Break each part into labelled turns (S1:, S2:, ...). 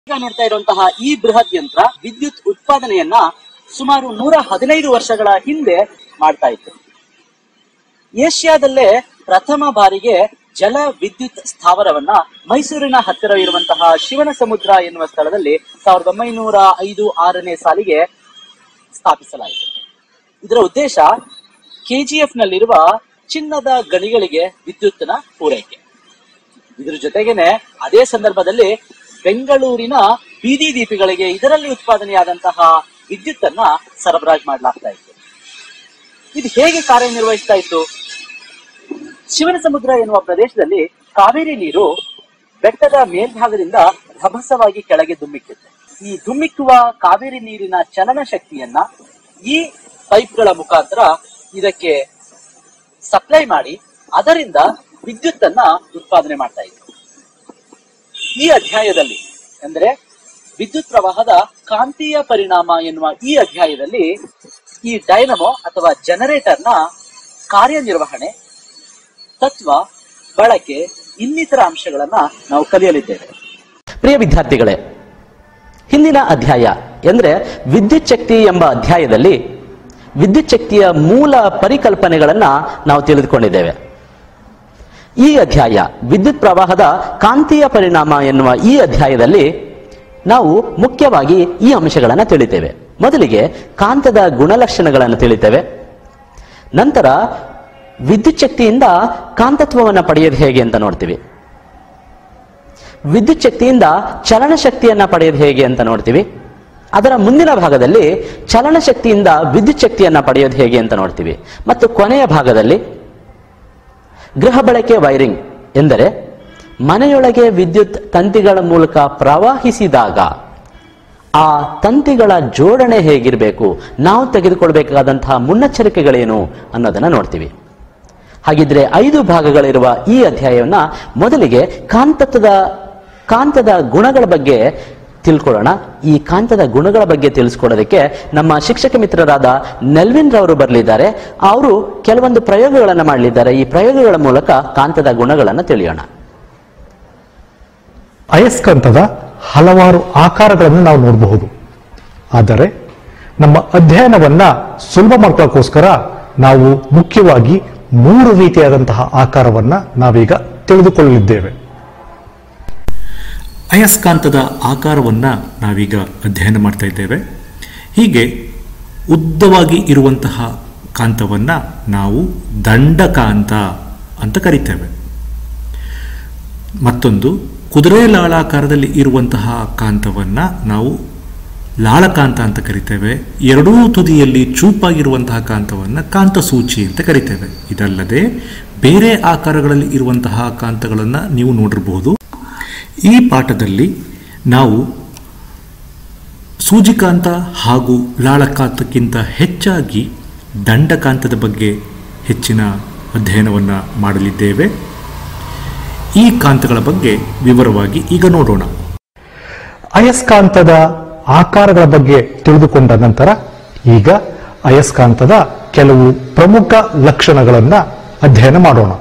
S1: ಈಗ ನೋಡ್ತಾ ಇರುವಂತಹ ಈ ಬೃಹತ್ ಯಂತ್ರ ವಿದ್ಯುತ್ ಉತ್ಪಾದನೆಯನ್ನ ಸುಮಾರು ನೂರ ಹದಿನೈದು ವರ್ಷಗಳ ಹಿಂದೆ ಮಾಡ್ತಾ ಇತ್ತು ಏಷ್ಯಾದಲ್ಲೇ ಪ್ರಥಮ ಬಾರಿಗೆ ಜಲ ವಿದ್ಯುತ್ ಸ್ಥಾವರವನ್ನ ಮೈಸೂರಿನ ಹತ್ತಿರ ಇರುವಂತಹ ಶಿವನ ಸಮುದ್ರ ಎನ್ನುವ ಸ್ಥಳದಲ್ಲಿ ಸಾವಿರದ ಒಂಬೈನೂರ ಐದು ಆರನೇ ಸಾಲಿಗೆ ಸ್ಥಾಪಿಸಲಾಯಿತು ಇದರ ಉದ್ದೇಶ ಕೆಜಿಎಫ್ ನಲ್ಲಿರುವ ಚಿನ್ನದ ಗಣಿಗಳಿಗೆ ವಿದ್ಯುತ್ನ ಪೂರೈಕೆ ಇದ್ರ ಜೊತೆಗೇನೆ ಅದೇ ಸಂದರ್ಭದಲ್ಲಿ ಬೆಂಗಳೂರಿನ ಬೀದಿ ದೀಪಿಗಳಿಗೆ ಇದರಲ್ಲಿ ಉತ್ಪಾದನೆಯಾದಂತಹ ವಿದ್ಯುತ್ತನ್ನ ಸರಬರಾಜು ಮಾಡಲಾಗ್ತಾ ಇತ್ತು ಇದು ಹೇಗೆ ಕಾರ್ಯನಿರ್ವಹಿಸ್ತಾ ಇತ್ತು ಶಿವನ ಸಮುದ್ರ ಎನ್ನುವ ಪ್ರದೇಶದಲ್ಲಿ ಕಾವೇರಿ ನೀರು ಬೆಟ್ಟದ ಮೇಲ್ಭಾಗದಿಂದ ರಭಸವಾಗಿ ಕೆಳಗೆ ಧುಮ್ಮಿಕ್ಕುತ್ತೆ ಈ ಧುಮ್ಮಿಕ್ಕುವ ಕಾವೇರಿ ನೀರಿನ ಚಲನ ಶಕ್ತಿಯನ್ನ ಈ ಪೈಪ್ಗಳ ಮುಖಾಂತರ ಇದಕ್ಕೆ ಸಪ್ಲೈ ಮಾಡಿ ಅದರಿಂದ ವಿದ್ಯುತ್ತನ್ನ ಉತ್ಪಾದನೆ ಮಾಡ್ತಾ ಇದ್ರು ಈ ಅಧ್ಯಾಯದಲ್ಲಿ ಅಂದ್ರೆ ವಿದ್ಯುತ್ ಪ್ರವಾಹದ ಕಾಂತೀಯ ಪರಿಣಾಮ ಎನ್ನುವ ಈ ಅಧ್ಯಾಯದಲ್ಲಿ ಈ ಡೈನಮೋ ಅಥವಾ ಜನರೇಟರ್ನ ಕಾರ್ಯನಿರ್ವಹಣೆ ತತ್ವ ಬಳಕೆ ಇನ್ನಿತರ ಅಂಶಗಳನ್ನ ನಾವು ಕಲಿಯಲಿದ್ದೇವೆ
S2: ಪ್ರಿಯ ವಿದ್ಯಾರ್ಥಿಗಳೇ ಹಿಂದಿನ ಅಧ್ಯಾಯ ಎಂದ್ರೆ ವಿದ್ಯುತ್ ಶಕ್ತಿ ಎಂಬ ಅಧ್ಯಾಯದಲ್ಲಿ ವಿದ್ಯುತ್ ಶಕ್ತಿಯ ಮೂಲ ಪರಿಕಲ್ಪನೆಗಳನ್ನ ನಾವು ತಿಳಿದುಕೊಂಡಿದ್ದೇವೆ ಈ ಅಧ್ಯಾಯ ವಿದ್ಯುತ್ ಪ್ರವಾಹದ ಕಾಂತೀಯ ಪರಿಣಾಮ ಎನ್ನುವ ಈ ಅಧ್ಯಾಯದಲ್ಲಿ ನಾವು ಮುಖ್ಯವಾಗಿ ಈ ಅಂಶಗಳನ್ನು ತಿಳಿತೇವೆ ಮೊದಲಿಗೆ ಕಾಂತದ ಗುಣಲಕ್ಷಣಗಳನ್ನು ತಿಳಿತೇವೆ ನಂತರ ವಿದ್ಯುತ್ ಶಕ್ತಿಯಿಂದ ಕಾಂತತ್ವವನ್ನು ಪಡೆಯೋದು ಹೇಗೆ ಅಂತ ನೋಡ್ತೀವಿ ವಿದ್ಯುತ್ ಶಕ್ತಿಯಿಂದ ಚಲನ ಶಕ್ತಿಯನ್ನ ಪಡೆಯೋದು ಹೇಗೆ ಅಂತ ನೋಡ್ತೀವಿ ಅದರ ಮುಂದಿನ ಭಾಗದಲ್ಲಿ ಚಲನ ಶಕ್ತಿಯಿಂದ ವಿದ್ಯುತ್ ಶಕ್ತಿಯನ್ನ ಪಡೆಯೋದು ಹೇಗೆ ಅಂತ ನೋಡ್ತೀವಿ ಮತ್ತು ಕೊನೆಯ ಭಾಗದಲ್ಲಿ ಗೃಹ ಬಳಕೆ ವೈರಿಂಗ್ ಎಂದರೆ ಮನೆಯೊಳಗೆ ವಿದ್ಯುತ್ ತಂತಿಗಳ ಮೂಲಕ ಪ್ರವಹಿಸಿದಾಗ ಆ ತಂತಿಗಳ ಜೋಡಣೆ ಹೇಗಿರಬೇಕು ನಾವು ತೆಗೆದುಕೊಳ್ಬೇಕಾದಂತಹ ಮುನ್ನೆಚ್ಚರಿಕೆಗಳೇನು ಅನ್ನೋದನ್ನ ನೋಡ್ತೀವಿ ಹಾಗಿದ್ರೆ ಐದು ಭಾಗಗಳಿರುವ ಈ ಅಧ್ಯಾಯವನ್ನ ಮೊದಲಿಗೆ ಕಾಂತತ್ವದ ಕಾಂತದ ಗುಣಗಳ ಬಗ್ಗೆ ತಿಳ್ಕೊಳ್ಳೋಣ ಈ ಕಾಂತದ ಗುಣಗಳ ಬಗ್ಗೆ ತಿಳಿಸ್ಕೊಡೋದಕ್ಕೆ ನಮ್ಮ ಶಿಕ್ಷಕ ಮಿತ್ರರಾದ ನೆಲ್ವಿನ್ ರವರು ಬರಲಿದ್ದಾರೆ ಅವರು ಕೆಲವೊಂದು ಪ್ರಯೋಗಗಳನ್ನು ಮಾಡಲಿದ್ದಾರೆ ಈ ಪ್ರಯೋಗಗಳ ಮೂಲಕ ಕಾಂತದ ಗುಣಗಳನ್ನು ತಿಳಿಯೋಣ
S3: ಅಯಸ್ಕಾಂತದ ಹಲವಾರು ಆಕಾರಗಳನ್ನು ನಾವು ನೋಡಬಹುದು ಆದರೆ ನಮ್ಮ ಅಧ್ಯಯನವನ್ನ ಸುಲಭ ಮಾಡ್ಕೊಳ್ಳೋಕ್ಕೋಸ್ಕರ ನಾವು ಮುಖ್ಯವಾಗಿ ಮೂರು ರೀತಿಯಾದಂತಹ ಆಕಾರವನ್ನ ನಾವೀಗ ತಿಳಿದುಕೊಳ್ಳಲಿದ್ದೇವೆ
S4: ಅಯಸ್ಕಾಂತದ ಆಕಾರವನ್ನ ನಾವೀಗ ಅಧ್ಯಯನ ಮಾಡ್ತಾ ಇದ್ದೇವೆ ಹೀಗೆ ಉದ್ದವಾಗಿ ಇರುವಂತಹ ಕಾಂತವನ್ನ ನಾವು ದಂಡಕಾಂತ ಅಂತ ಕರಿತೇವೆ ಮತ್ತೊಂದು ಕುದುರೆ ಲಾಳಾಕಾರದಲ್ಲಿ ಇರುವಂತಹ ಕಾಂತವನ್ನ ನಾವು ಲಾಳಕಾಂತ ಅಂತ ಕರಿತೇವೆ ಎರಡೂ ತುದಿಯಲ್ಲಿ ಚೂಪಾಗಿರುವಂತಹ ಕಾಂತವನ್ನು ಕಾಂತಸೂಚಿ ಅಂತ ಕರಿತೇವೆ ಇದಲ್ಲದೆ ಬೇರೆ ಆಕಾರಗಳಲ್ಲಿ ಇರುವಂತಹ ಕಾಂತಗಳನ್ನು ನೀವು ನೋಡಿರಬಹುದು ಈ ಪಾಠದಲ್ಲಿ ನಾವು ಸೂಜಿಕಾಂತ ಹಾಗೂ ಲಾಳಕಾಂತಕ್ಕಿಂತ ಹೆಚ್ಚಾಗಿ ದಂಡಕಾಂತದ ಬಗ್ಗೆ ಹೆಚ್ಚಿನ ಅಧ್ಯಯನವನ್ನು ಮಾಡಲಿದ್ದೇವೆ ಈ ಕಾಂತಗಳ ಬಗ್ಗೆ ವಿವರವಾಗಿ ಈಗ ನೋಡೋಣ
S3: ಅಯಸ್ಕಾಂತದ ಆಕಾರಗಳ ಬಗ್ಗೆ ತಿಳಿದುಕೊಂಡ ನಂತರ ಈಗ ಅಯಸ್ಕಾಂತದ ಕೆಲವು ಪ್ರಮುಖ ಲಕ್ಷಣಗಳನ್ನ ಅಧ್ಯಯನ ಮಾಡೋಣ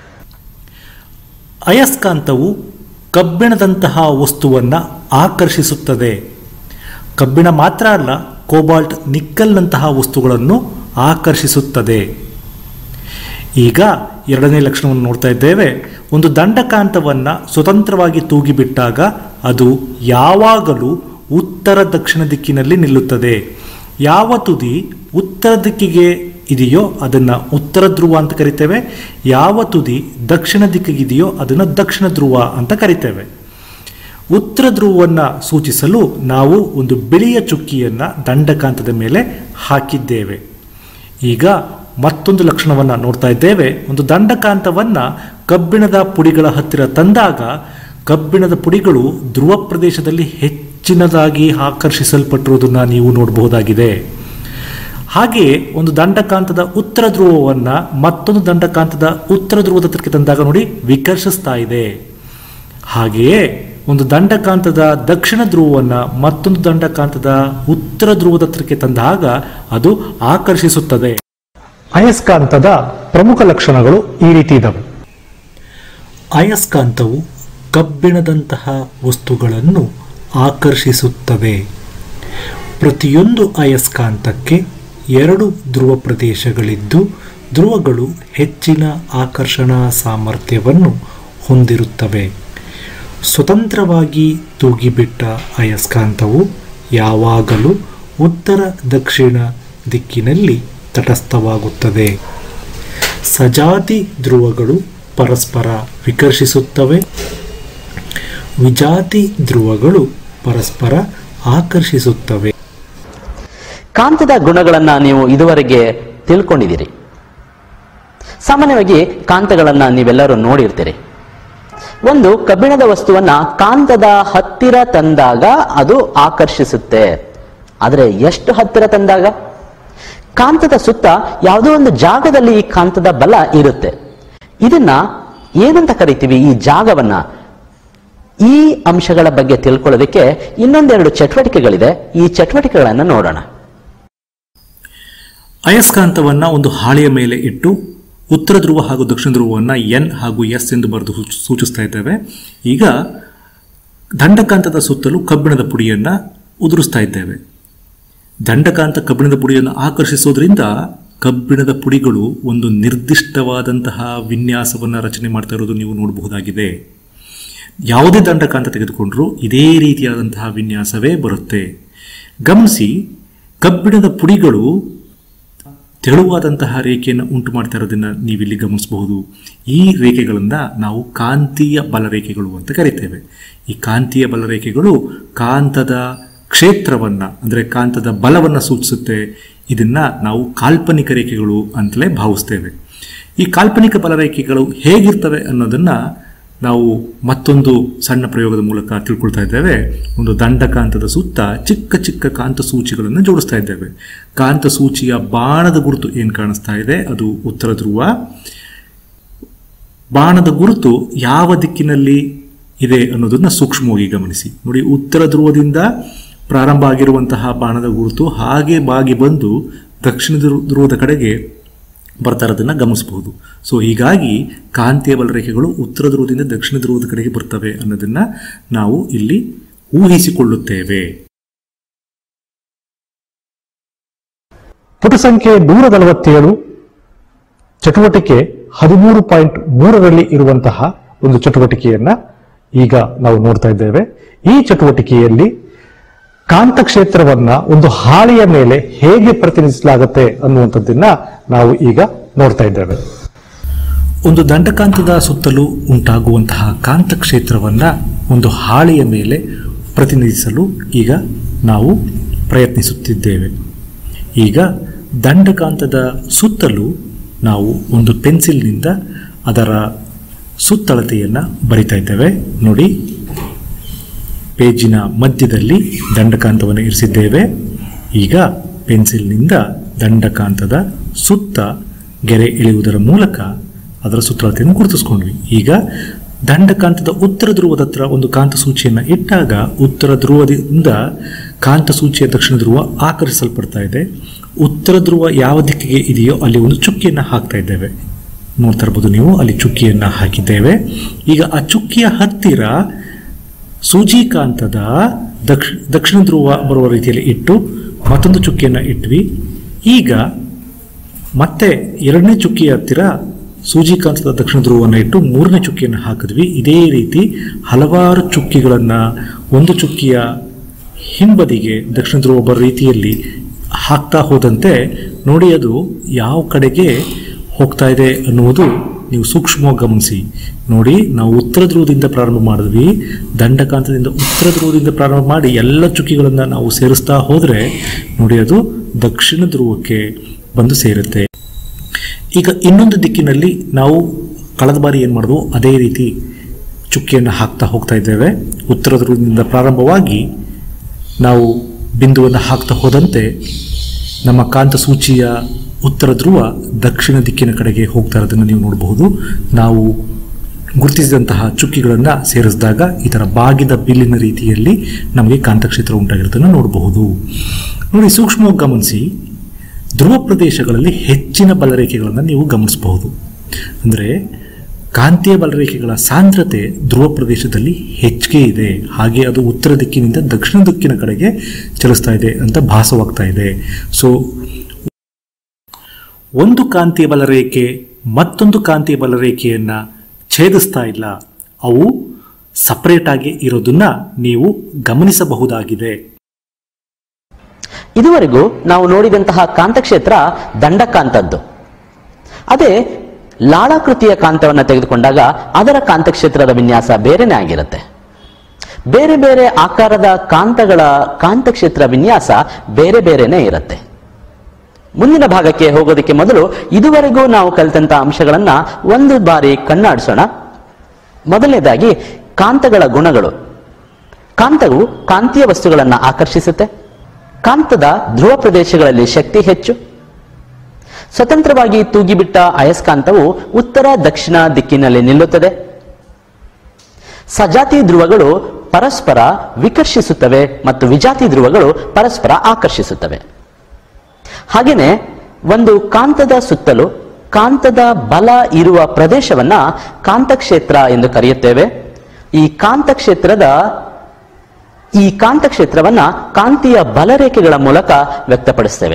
S4: ಅಯಸ್ಕಾಂತವು ಕಬ್ಬಿಣದಂತಹ ವಸ್ತುವನ್ನು ಆಕರ್ಷಿಸುತ್ತದೆ ಕಬ್ಬಿಣ ಮಾತ್ರ ಅಲ್ಲ ಕೋಬಾಲ್ಟ್ ನಿಕ್ಕಲ್ನಂತಹ ವಸ್ತುಗಳನ್ನು ಆಕರ್ಷಿಸುತ್ತದೆ ಈಗ ಎರಡನೇ ಲಕ್ಷಣವನ್ನು ನೋಡ್ತಾ ಇದ್ದೇವೆ ಒಂದು ದಂಡಕಾಂತವನ್ನು ಸ್ವತಂತ್ರವಾಗಿ ತೂಗಿಬಿಟ್ಟಾಗ ಅದು ಯಾವಾಗಲೂ ಉತ್ತರ ದಕ್ಷಿಣ ದಿಕ್ಕಿನಲ್ಲಿ ನಿಲ್ಲುತ್ತದೆ ಯಾವ ತುದಿ ಉತ್ತರ ದಿಕ್ಕಿಗೆ ಇದೆಯೋ ಅದನ್ನು ಉತ್ತರ ಧ್ರುವ ಅಂತ ಕರಿತೇವೆ ಯಾವ ತುದಿ ದಕ್ಷಿಣ ದಿಕ್ಕಿಗಿದೆಯೋ ಅದನ್ನು ದಕ್ಷಿಣ ಧ್ರುವ ಅಂತ ಕರಿತೇವೆ ಉತ್ತರ ಧ್ರುವವನ್ನು ಸೂಚಿಸಲು ನಾವು ಒಂದು ಬಿಳಿಯ ಚುಕ್ಕಿಯನ್ನು ದಂಡಕಾಂತದ ಮೇಲೆ ಹಾಕಿದ್ದೇವೆ ಈಗ ಮತ್ತೊಂದು ಲಕ್ಷಣವನ್ನು ನೋಡ್ತಾ ಇದ್ದೇವೆ ಒಂದು ದಂಡಕಾಂತವನ್ನು ಕಬ್ಬಿಣದ ಪುಡಿಗಳ ಹತ್ತಿರ ತಂದಾಗ ಕಬ್ಬಿಣದ ಪುಡಿಗಳು ಧ್ರುವ ಪ್ರದೇಶದಲ್ಲಿ ಹೆಚ್ಚಿನದಾಗಿ ಆಕರ್ಷಿಸಲ್ಪಟ್ಟಿರುವುದನ್ನು ನೀವು ನೋಡಬಹುದಾಗಿದೆ ಹಾಗೆಯೇ ಒಂದು ದಂಡಕಾಂತದ ಉತ್ತರ ಧ್ರುವವನ್ನು ಮತ್ತೊಂದು ದಂಡಕಾಂತದ ಉತ್ತರ ಧ್ರುವದ ಹತ್ರಕ್ಕೆ ತಂದಾಗ ನೋಡಿ ವಿಕರ್ಷಿಸ್ತಾ ಇದೆ ಹಾಗೆಯೇ ಒಂದು ದಂಡಕಾಂತದ ದಕ್ಷಿಣ ಧ್ರುವವನ್ನು ಮತ್ತೊಂದು ದಂಡಕಾಂತದ ಉತ್ತರ ಧ್ರುವದ ಹತ್ರಕ್ಕೆ ತಂದಾಗ ಅದು ಆಕರ್ಷಿಸುತ್ತದೆ
S3: ಅಯಸ್ಕಾಂತದ ಪ್ರಮುಖ ಲಕ್ಷಣಗಳು ಈ ರೀತಿ ಇದ್ದಾವೆ
S4: ಅಯಸ್ಕಾಂತವು ಕಬ್ಬಿಣದಂತಹ ವಸ್ತುಗಳನ್ನು ಆಕರ್ಷಿಸುತ್ತವೆ ಪ್ರತಿಯೊಂದು ಅಯಸ್ಕಾಂತಕ್ಕೆ ಎರಡು ಧ್ರುವ ಪ್ರದೇಶಗಳಿದ್ದು ಧ್ರುವಗಳು ಹೆಚ್ಚಿನ ಆಕರ್ಷಣಾ ಸಾಮರ್ಥ್ಯವನ್ನು ಹೊಂದಿರುತ್ತವೆ ಸ್ವತಂತ್ರವಾಗಿ ತೂಗಿಬಿಟ್ಟ ಅಯಸ್ಕಾಂತವು ಯಾವಾಗಲೂ ಉತ್ತರ ದಕ್ಷಿಣ ದಿಕ್ಕಿನಲ್ಲಿ ತಟಸ್ಥವಾಗುತ್ತದೆ ಸಜಾತಿ ಧ್ರುವಗಳು ಪರಸ್ಪರ ವಿಕರ್ಷಿಸುತ್ತವೆ ವಿಜಾತಿ ಧ್ರುವಗಳು ಪರಸ್ಪರ ಆಕರ್ಷಿಸುತ್ತವೆ
S2: ಕಾಂತದ ಗುಣಗಳನ್ನ ನೀವು ಇದುವರೆಗೆ ತಿಳ್ಕೊಂಡಿದ್ದೀರಿ ಸಾಮಾನ್ಯವಾಗಿ ಕಾಂತಗಳನ್ನ ನೀವೆಲ್ಲರೂ ನೋಡಿರ್ತೀರಿ ಒಂದು ಕಬ್ಬಿಣದ ವಸ್ತುವನ್ನ ಕಾಂತದ ಹತ್ತಿರ ತಂದಾಗ ಅದು ಆಕರ್ಷಿಸುತ್ತೆ ಆದರೆ ಎಷ್ಟು ಹತ್ತಿರ ತಂದಾಗ ಕಾಂತದ ಸುತ್ತ ಯಾವುದೋ ಒಂದು ಜಾಗದಲ್ಲಿ ಈ ಕಾಂತದ ಬಲ ಇರುತ್ತೆ ಇದನ್ನ ಏನಂತ ಕರಿತೀವಿ ಈ ಜಾಗವನ್ನ ಈ ಅಂಶಗಳ ಬಗ್ಗೆ ತಿಳ್ಕೊಳ್ಳೋದಕ್ಕೆ ಇನ್ನೊಂದೆರಡು ಚಟುವಟಿಕೆಗಳಿದೆ ಈ ಚಟುವಟಿಕೆಗಳನ್ನು ನೋಡೋಣ
S4: ಅಯಸ್ಕಾಂತವನ್ನ ಒಂದು ಹಾಳೆಯ ಮೇಲೆ ಇಟ್ಟು ಉತ್ತರ ಧ್ರುವ ಹಾಗೂ ದಕ್ಷಿಣ ಧ್ರುವವನ್ನು ಎನ್ ಹಾಗೂ ಎಸ್ ಎಂದು ಬರೆದು ಸೂಚ- ಸೂಚಿಸ್ತಾ ಇದ್ದೇವೆ ಈಗ ದಂಡಕಾಂತದ ಸುತ್ತಲೂ ಕಬ್ಬಿಣದ ಪುಡಿಯನ್ನ ಉದುರಿಸ್ತಾ ಇದ್ದೇವೆ ದಂಡಕಾಂತ ಕಬ್ಬಿಣದ ಪುಡಿಯನ್ನು ಆಕರ್ಷಿಸೋದ್ರಿಂದ ಕಬ್ಬಿಣದ ಪುಡಿಗಳು ಒಂದು ನಿರ್ದಿಷ್ಟವಾದಂತಹ ವಿನ್ಯಾಸವನ್ನು ರಚನೆ ಮಾಡ್ತಾ ಇರೋದು ನೀವು ನೋಡಬಹುದಾಗಿದೆ ಯಾವುದೇ ದಂಡಕಾಂತ ತೆಗೆದುಕೊಂಡ್ರೂ ಇದೇ ರೀತಿಯಾದಂತಹ ವಿನ್ಯಾಸವೇ ಬರುತ್ತೆ ಗಮನಿಸಿ ಕಬ್ಬಿಣದ ಪುಡಿಗಳು ತೆಳುವಾದಂತಹ ರೇಖೆಯನ್ನು ಉಂಟು ಮಾಡ್ತಾ ಇರೋದನ್ನ ನೀವಿಲ್ಲಿ ಗಮನಿಸಬಹುದು ಈ ರೇಖೆಗಳಿಂದ ನಾವು ಕಾಂತೀಯ ಬಲರೇಖೆಗಳು ಅಂತ ಕರಿತೇವೆ ಈ ಕಾಂತೀಯ ಬಲರೇಖೆಗಳು ಕಾಂತದ ಕ್ಷೇತ್ರವನ್ನ ಅಂದರೆ ಕಾಂತದ ಬಲವನ್ನು ಸೂಚಿಸುತ್ತೆ ಇದನ್ನ ನಾವು ಕಾಲ್ಪನಿಕ ರೇಖೆಗಳು ಅಂತಲೇ ಭಾವಿಸ್ತೇವೆ ಈ ಕಾಲ್ಪನಿಕ ಬಲರೇಖೆಗಳು ಹೇಗಿರ್ತವೆ ಅನ್ನೋದನ್ನ ನಾವು ಮತ್ತೊಂದು ಸಣ್ಣ ಪ್ರಯೋಗದ ಮೂಲಕ ತಿಳ್ಕೊಳ್ತಾ ಇದ್ದೇವೆ ಒಂದು ದಂಡಕಾಂತದ ಸುತ್ತ ಚಿಕ್ಕ ಚಿಕ್ಕ ಕಾಂತ ಸೂಚಿಗಳನ್ನು ಜೋಡಿಸ್ತಾ ಇದ್ದೇವೆ ಕಾಂತ ಸೂಚಿಯ ಬಾಣದ ಗುರುತು ಏನು ಕಾಣಿಸ್ತಾ ಇದೆ ಅದು ಉತ್ತರ ಧ್ರುವ ಬಾಣದ ಗುರುತು ಯಾವ ದಿಕ್ಕಿನಲ್ಲಿ ಇದೆ ಅನ್ನೋದನ್ನ ಸೂಕ್ಷ್ಮವಾಗಿ ಗಮನಿಸಿ ನೋಡಿ ಉತ್ತರ ಧ್ರುವದಿಂದ ಪ್ರಾರಂಭ ಆಗಿರುವಂತಹ ಬಾಣದ ಗುರುತು ಹಾಗೆ ಬಾಗಿ ಬಂದು ದಕ್ಷಿಣ ಧ್ರು- ಧ್ರುವದ ಕಡೆಗೆ ಬರ್ತಾ ಇರೋದನ್ನ ಗಮನಿಸಬಹುದು ಸೊ ಹೀಗಾಗಿ ಕಾಂತೀಯ ಬಲರೇಖೆಗಳು ಉತ್ತರ ಧ್ರುವದಿಂದ ದಕ್ಷಿಣ ಧ್ರುವದ ಕಡೆಗೆ ಬರ್ತವೆ ಅನ್ನೋದನ್ನ ನಾವು ಇಲ್ಲಿ ಊಹಿಸಿಕೊಳ್ಳುತ್ತೇವೆ
S3: ಪುಟ ಸಂಖ್ಯೆ ನೂರ ನಲವತ್ತೇಳು ಚಟುವಟಿಕೆ ಹದಿಮೂರು ಪಾಯಿಂಟ್ ಮೂರರಲ್ಲಿ ಇರುವಂತಹ ಒಂದು ಚಟುವಟಿಕೆಯನ್ನ ಈಗ ನಾವು ನೋಡ್ತಾ ಇದ್ದೇವೆ ಈ ಚಟುವಟಿಕೆಯಲ್ಲಿ ಕಾಂತಕ್ಷೇತ್ರವನ್ನ ಒಂದು ಹಾಳೆಯ ಮೇಲೆ ಹೇಗೆ ಪ್ರತಿನಿಧಿಸಲಾಗುತ್ತೆ ಅನ್ನುವಂಥದ್ದನ್ನ ನಾವು ಈಗ ನೋಡ್ತಾ ಇದ್ದೇವೆ
S4: ಒಂದು ದಂಡಕಾಂತದ ಸುತ್ತಲೂ ಉಂಟಾಗುವಂತಹ ಕಾಂತ ಕ್ಷೇತ್ರವನ್ನ ಒಂದು ಹಾಳೆಯ ಮೇಲೆ ಪ್ರತಿನಿಧಿಸಲು ಈಗ ನಾವು ಪ್ರಯತ್ನಿಸುತ್ತಿದ್ದೇವೆ ಈಗ ದಂಡಕಾಂತದ ಸುತ್ತಲೂ ನಾವು ಒಂದು ಪೆನ್ಸಿಲ್ನಿಂದ ಅದರ ಸುತ್ತಳತೆಯನ್ನು ಬರಿತಾ ಇದ್ದೇವೆ ನೋಡಿ ಪೇಜಿನ ಮಧ್ಯದಲ್ಲಿ ದಂಡಕಾಂತವನ್ನು ಇರಿಸಿದ್ದೇವೆ ಈಗ ಪೆನ್ಸಿಲ್ನಿಂದ ದಂಡಕಾಂತದ ಸುತ್ತ ಗೆರೆ ಎಳೆಯುವುದರ ಮೂಲಕ ಅದರ ಸುತ್ತಳತೆಯನ್ನು ಗುರುತಿಸ್ಕೊಂಡ್ವಿ ಈಗ ದಂಡಕಾಂತದ ಉತ್ತರ ಧ್ರುವದ ಹತ್ರ ಒಂದು ಕಾಂತ ಸೂಚಿಯನ್ನು ಇಟ್ಟಾಗ ಉತ್ತರ ಧ್ರುವದಿಂದ ಕಾಂತ ಸೂಚಿಯ ದಕ್ಷಿಣ ಧ್ರುವ ಆಕರ್ಷಿಸಲ್ಪಡ್ತಾ ಇದೆ ಉತ್ತರ ಧ್ರುವ ಯಾವ ದಿಕ್ಕಿಗೆ ಇದೆಯೋ ಅಲ್ಲಿ ಒಂದು ಚುಕ್ಕಿಯನ್ನು ಹಾಕ್ತಾ ಇದ್ದೇವೆ ನೋಡ್ತಾ ಇರ್ಬೋದು ನೀವು ಅಲ್ಲಿ ಚುಕ್ಕಿಯನ್ನು ಹಾಕಿದ್ದೇವೆ ಈಗ ಆ ಚುಕ್ಕಿಯ ಹತ್ತಿರ ಸೂಜಿಕಾಂತದ ದಕ್ಷ ದಕ್ಷಿಣ ಧ್ರುವ ಬರುವ ರೀತಿಯಲ್ಲಿ ಇಟ್ಟು ಮತ್ತೊಂದು ಚುಕ್ಕಿಯನ್ನು ಇಟ್ವಿ ಈಗ ಮತ್ತೆ ಎರಡನೇ ಚುಕ್ಕಿಯ ಹತ್ತಿರ ಸೂಜಿಕಾಂತದ ದಕ್ಷಿಣ ಧ್ರುವವನ್ನು ಇಟ್ಟು ಮೂರನೇ ಚುಕ್ಕಿಯನ್ನು ಹಾಕಿದ್ವಿ ಇದೇ ರೀತಿ ಹಲವಾರು ಚುಕ್ಕಿಗಳನ್ನು ಒಂದು ಚುಕ್ಕಿಯ ಹಿಂಬದಿಗೆ ದಕ್ಷಿಣ ಧ್ರುವ ಬರೋ ರೀತಿಯಲ್ಲಿ ಹಾಕ್ತಾ ಹೋದಂತೆ ನೋಡಿ ಅದು ಯಾವ ಕಡೆಗೆ ಹೋಗ್ತಾ ಇದೆ ಅನ್ನುವುದು ನೀವು ಸೂಕ್ಷ್ಮವಾಗಿ ಗಮನಿಸಿ ನೋಡಿ ನಾವು ಉತ್ತರ ಧ್ರುವದಿಂದ ಪ್ರಾರಂಭ ಮಾಡಿದ್ವಿ ದಂಡಕಾಂತದಿಂದ ಉತ್ತರ ಧ್ರುವದಿಂದ ಪ್ರಾರಂಭ ಮಾಡಿ ಎಲ್ಲ ಚುಕ್ಕಿಗಳನ್ನು ನಾವು ಸೇರಿಸ್ತಾ ಹೋದರೆ ನೋಡಿ ಅದು ದಕ್ಷಿಣ ಧ್ರುವಕ್ಕೆ ಬಂದು ಸೇರುತ್ತೆ ಈಗ ಇನ್ನೊಂದು ದಿಕ್ಕಿನಲ್ಲಿ ನಾವು ಕಳೆದ ಬಾರಿ ಏನು ಮಾಡಿದ್ವು ಅದೇ ರೀತಿ ಚುಕ್ಕಿಯನ್ನು ಹಾಕ್ತಾ ಹೋಗ್ತಾ ಇದ್ದೇವೆ ಉತ್ತರ ಧ್ರುವದಿಂದ ಪ್ರಾರಂಭವಾಗಿ ನಾವು ಬಿಂದುವನ್ನು ಹಾಕ್ತಾ ಹೋದಂತೆ ನಮ್ಮ ಕಾಂತ ಸೂಚಿಯ ಉತ್ತರ ಧ್ರುವ ದಕ್ಷಿಣ ದಿಕ್ಕಿನ ಕಡೆಗೆ ಹೋಗ್ತಾ ಇರೋದನ್ನು ನೀವು ನೋಡಬಹುದು ನಾವು ಗುರುತಿಸಿದಂತಹ ಚುಕ್ಕಿಗಳನ್ನು ಸೇರಿಸಿದಾಗ ಈ ಥರ ಬಾಗಿದ ಬಿಲ್ಲಿನ ರೀತಿಯಲ್ಲಿ ನಮಗೆ ಕಾಂತಕ್ಷೇತ್ರ ಉಂಟಾಗಿರೋದನ್ನು ನೋಡಬಹುದು ನೋಡಿ ಸೂಕ್ಷ್ಮವಾಗಿ ಗಮನಿಸಿ ಧ್ರುವ ಪ್ರದೇಶಗಳಲ್ಲಿ ಹೆಚ್ಚಿನ ಬಲರೇಖೆಗಳನ್ನು ನೀವು ಗಮನಿಸಬಹುದು ಅಂದರೆ ಕಾಂತೀಯ ಬಲರೇಖೆಗಳ ಸಾಂದ್ರತೆ ಧ್ರುವ ಪ್ರದೇಶದಲ್ಲಿ ಹೆಚ್ಚಿಗೆ ಇದೆ ಹಾಗೆ ಅದು ಉತ್ತರ ದಿಕ್ಕಿನಿಂದ ದಕ್ಷಿಣ ದಿಕ್ಕಿನ ಕಡೆಗೆ ಚಲಿಸ್ತಾ ಇದೆ ಅಂತ ಭಾಸವಾಗ್ತಾ ಇದೆ ಸೊ ಒಂದು ಕಾಂತೀಯ ಬಲರೇಖೆ ಮತ್ತೊಂದು ಕಾಂತೀಯ ಬಲರೇಖೆಯನ್ನ ಛೇದಿಸ್ತಾ ಇಲ್ಲ ಅವು ಸಪರೇಟ್ ಆಗಿ ಇರೋದನ್ನ ನೀವು ಗಮನಿಸಬಹುದಾಗಿದೆ
S2: ಇದುವರೆಗೂ ನಾವು ನೋಡಿದಂತಹ ಕಾಂತಕ್ಷೇತ್ರ ದಂಡಕಾಂತದ್ದು ಅದೇ ಲಾಳಾಕೃತಿಯ ಕಾಂತವನ್ನು ತೆಗೆದುಕೊಂಡಾಗ ಅದರ ಕಾಂತಕ್ಷೇತ್ರದ ವಿನ್ಯಾಸ ಬೇರೆನೇ ಆಗಿರುತ್ತೆ ಬೇರೆ ಬೇರೆ ಆಕಾರದ ಕಾಂತಗಳ ಕಾಂತಕ್ಷೇತ್ರ ವಿನ್ಯಾಸ ಬೇರೆ ಬೇರೆನೇ ಇರುತ್ತೆ ಮುಂದಿನ ಭಾಗಕ್ಕೆ ಹೋಗೋದಕ್ಕೆ ಮೊದಲು ಇದುವರೆಗೂ ನಾವು ಕಲಿತಂತ ಅಂಶಗಳನ್ನ ಒಂದು ಬಾರಿ ಕಣ್ಣಾಡಿಸೋಣ ಮೊದಲನೇದಾಗಿ ಕಾಂತಗಳ ಗುಣಗಳು ಕಾಂತವು ಕಾಂತೀಯ ವಸ್ತುಗಳನ್ನು ಆಕರ್ಷಿಸುತ್ತೆ ಕಾಂತದ ಧ್ರುವ ಪ್ರದೇಶಗಳಲ್ಲಿ ಶಕ್ತಿ ಹೆಚ್ಚು ಸ್ವತಂತ್ರವಾಗಿ ತೂಗಿಬಿಟ್ಟ ಅಯಸ್ಕಾಂತವು ಉತ್ತರ ದಕ್ಷಿಣ ದಿಕ್ಕಿನಲ್ಲಿ ನಿಲ್ಲುತ್ತದೆ ಸಜಾತಿ ಧ್ರುವಗಳು ಪರಸ್ಪರ ವಿಕರ್ಷಿಸುತ್ತವೆ ಮತ್ತು ವಿಜಾತಿ ಧ್ರುವಗಳು ಪರಸ್ಪರ ಆಕರ್ಷಿಸುತ್ತವೆ ಹಾಗೇನೆ ಒಂದು ಕಾಂತದ ಸುತ್ತಲೂ ಕಾಂತದ ಬಲ ಇರುವ ಪ್ರದೇಶವನ್ನ ಕಾಂತಕ್ಷೇತ್ರ ಎಂದು ಕರೆಯುತ್ತೇವೆ ಈ ಕಾಂತಕ್ಷೇತ್ರದ ಈ ಕಾಂತಕ್ಷೇತ್ರವನ್ನ ಕಾಂತೀಯ ಬಲರೇಖೆಗಳ ಮೂಲಕ ವ್ಯಕ್ತಪಡಿಸ್ತೇವೆ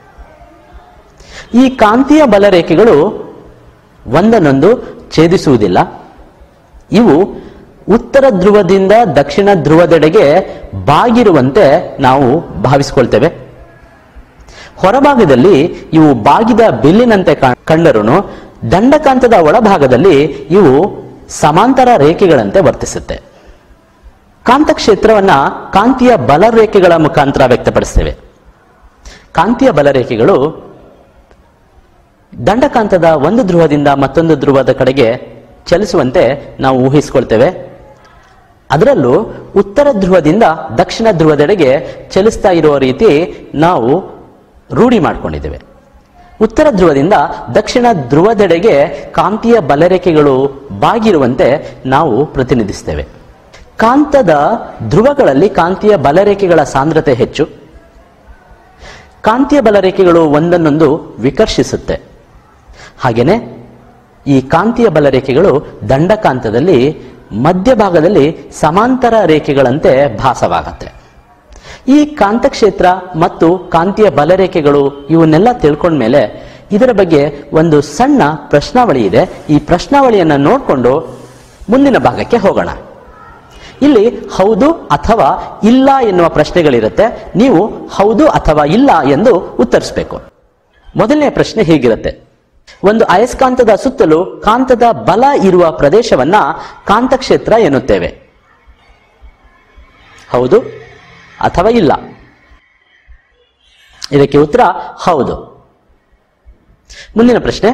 S2: ಈ ಕಾಂತೀಯ ಬಲರೇಖೆಗಳು ಒಂದನ್ನೊಂದು ಛೇದಿಸುವುದಿಲ್ಲ ಇವು ಉತ್ತರ ಧ್ರುವದಿಂದ ದಕ್ಷಿಣ ಧ್ರುವದೆಡೆಗೆ ಬಾಗಿರುವಂತೆ ನಾವು ಭಾವಿಸಿಕೊಳ್ತೇವೆ ಹೊರಭಾಗದಲ್ಲಿ ಇವು ಬಾಗಿದ ಬಿಲ್ಲಿನಂತೆ ಕಂಡರೂ ದಂಡಕಾಂತದ ಒಳಭಾಗದಲ್ಲಿ ಇವು ಸಮಾಂತರ ರೇಖೆಗಳಂತೆ ವರ್ತಿಸುತ್ತೆ ಕಾಂತಕ್ಷೇತ್ರವನ್ನ ಕಾಂತೀಯ ಬಲರೇಖೆಗಳ ಮುಖಾಂತರ ವ್ಯಕ್ತಪಡಿಸ್ತೇವೆ ಕಾಂತೀಯ ಬಲರೇಖೆಗಳು ದಂಡಕಾಂತದ ಒಂದು ಧ್ರುವದಿಂದ ಮತ್ತೊಂದು ಧ್ರುವದ ಕಡೆಗೆ ಚಲಿಸುವಂತೆ ನಾವು ಊಹಿಸಿಕೊಳ್ತೇವೆ ಅದರಲ್ಲೂ ಉತ್ತರ ಧ್ರುವದಿಂದ ದಕ್ಷಿಣ ಧ್ರುವದೆಡೆಗೆ ಚಲಿಸ್ತಾ ಇರುವ ರೀತಿ ನಾವು ರೂಢಿ ಮಾಡಿಕೊಂಡಿದ್ದೇವೆ ಉತ್ತರ ಧ್ರುವದಿಂದ ದಕ್ಷಿಣ ಧ್ರುವದೆಡೆಗೆ ಕಾಂತೀಯ ಬಲರೇಖೆಗಳು ಬಾಗಿರುವಂತೆ ನಾವು ಪ್ರತಿನಿಧಿಸ್ತೇವೆ ಕಾಂತದ ಧ್ರುವಗಳಲ್ಲಿ ಕಾಂತೀಯ ಬಲರೇಖೆಗಳ ಸಾಂದ್ರತೆ ಹೆಚ್ಚು ಕಾಂತೀಯ ಬಲರೇಖೆಗಳು ಒಂದನ್ನೊಂದು ವಿಕರ್ಷಿಸುತ್ತೆ ಹಾಗೇನೆ ಈ ಕಾಂತೀಯ ಬಲರೇಖೆಗಳು ದಂಡಕಾಂತದಲ್ಲಿ ಮಧ್ಯಭಾಗದಲ್ಲಿ ಸಮಾಂತರ ರೇಖೆಗಳಂತೆ ಭಾಸವಾಗತ್ತೆ ಈ ಕಾಂತಕ್ಷೇತ್ರ ಮತ್ತು ಕಾಂತೀಯ ಬಲರೇಖೆಗಳು ಇವನ್ನೆಲ್ಲ ತಿಳ್ಕೊಂಡ್ಮೇಲೆ ಇದರ ಬಗ್ಗೆ ಒಂದು ಸಣ್ಣ ಪ್ರಶ್ನಾವಳಿ ಇದೆ ಈ ಪ್ರಶ್ನಾವಳಿಯನ್ನ ನೋಡಿಕೊಂಡು ಮುಂದಿನ ಭಾಗಕ್ಕೆ ಹೋಗೋಣ ಇಲ್ಲಿ ಹೌದು ಅಥವಾ ಇಲ್ಲ ಎನ್ನುವ ಪ್ರಶ್ನೆಗಳಿರುತ್ತೆ ನೀವು ಹೌದು ಅಥವಾ ಇಲ್ಲ ಎಂದು ಉತ್ತರಿಸಬೇಕು ಮೊದಲನೇ ಪ್ರಶ್ನೆ ಹೀಗಿರುತ್ತೆ ಒಂದು ಅಯಸ್ಕಾಂತದ ಸುತ್ತಲೂ ಕಾಂತದ ಬಲ ಇರುವ ಪ್ರದೇಶವನ್ನ ಕಾಂತಕ್ಷೇತ್ರ ಎನ್ನುತ್ತೇವೆ ಹೌದು ಅಥವಾ ಇಲ್ಲ ಇದಕ್ಕೆ ಉತ್ತರ ಹೌದು ಮುಂದಿನ ಪ್ರಶ್ನೆ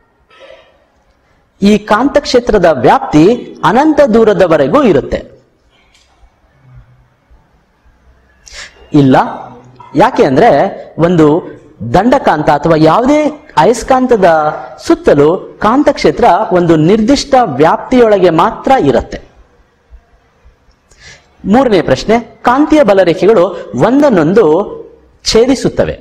S2: ಈ ಕಾಂತಕ್ಷೇತ್ರದ ವ್ಯಾಪ್ತಿ ಅನಂತ ದೂರದವರೆಗೂ ಇರುತ್ತೆ ಇಲ್ಲ ಯಾಕೆ ಅಂದ್ರೆ ಒಂದು ದಂಡಕಾಂತ ಅಥವಾ ಯಾವುದೇ ಅಯಸ್ಕಾಂತದ ಸುತ್ತಲೂ ಕಾಂತಕ್ಷೇತ್ರ ಒಂದು ನಿರ್ದಿಷ್ಟ ವ್ಯಾಪ್ತಿಯೊಳಗೆ ಮಾತ್ರ ಇರುತ್ತೆ ಮೂರನೇ ಪ್ರಶ್ನೆ ಕಾಂತೀಯ ಬಲರೇಖೆಗಳು ಒಂದನ್ನೊಂದು ಛೇದಿಸುತ್ತವೆ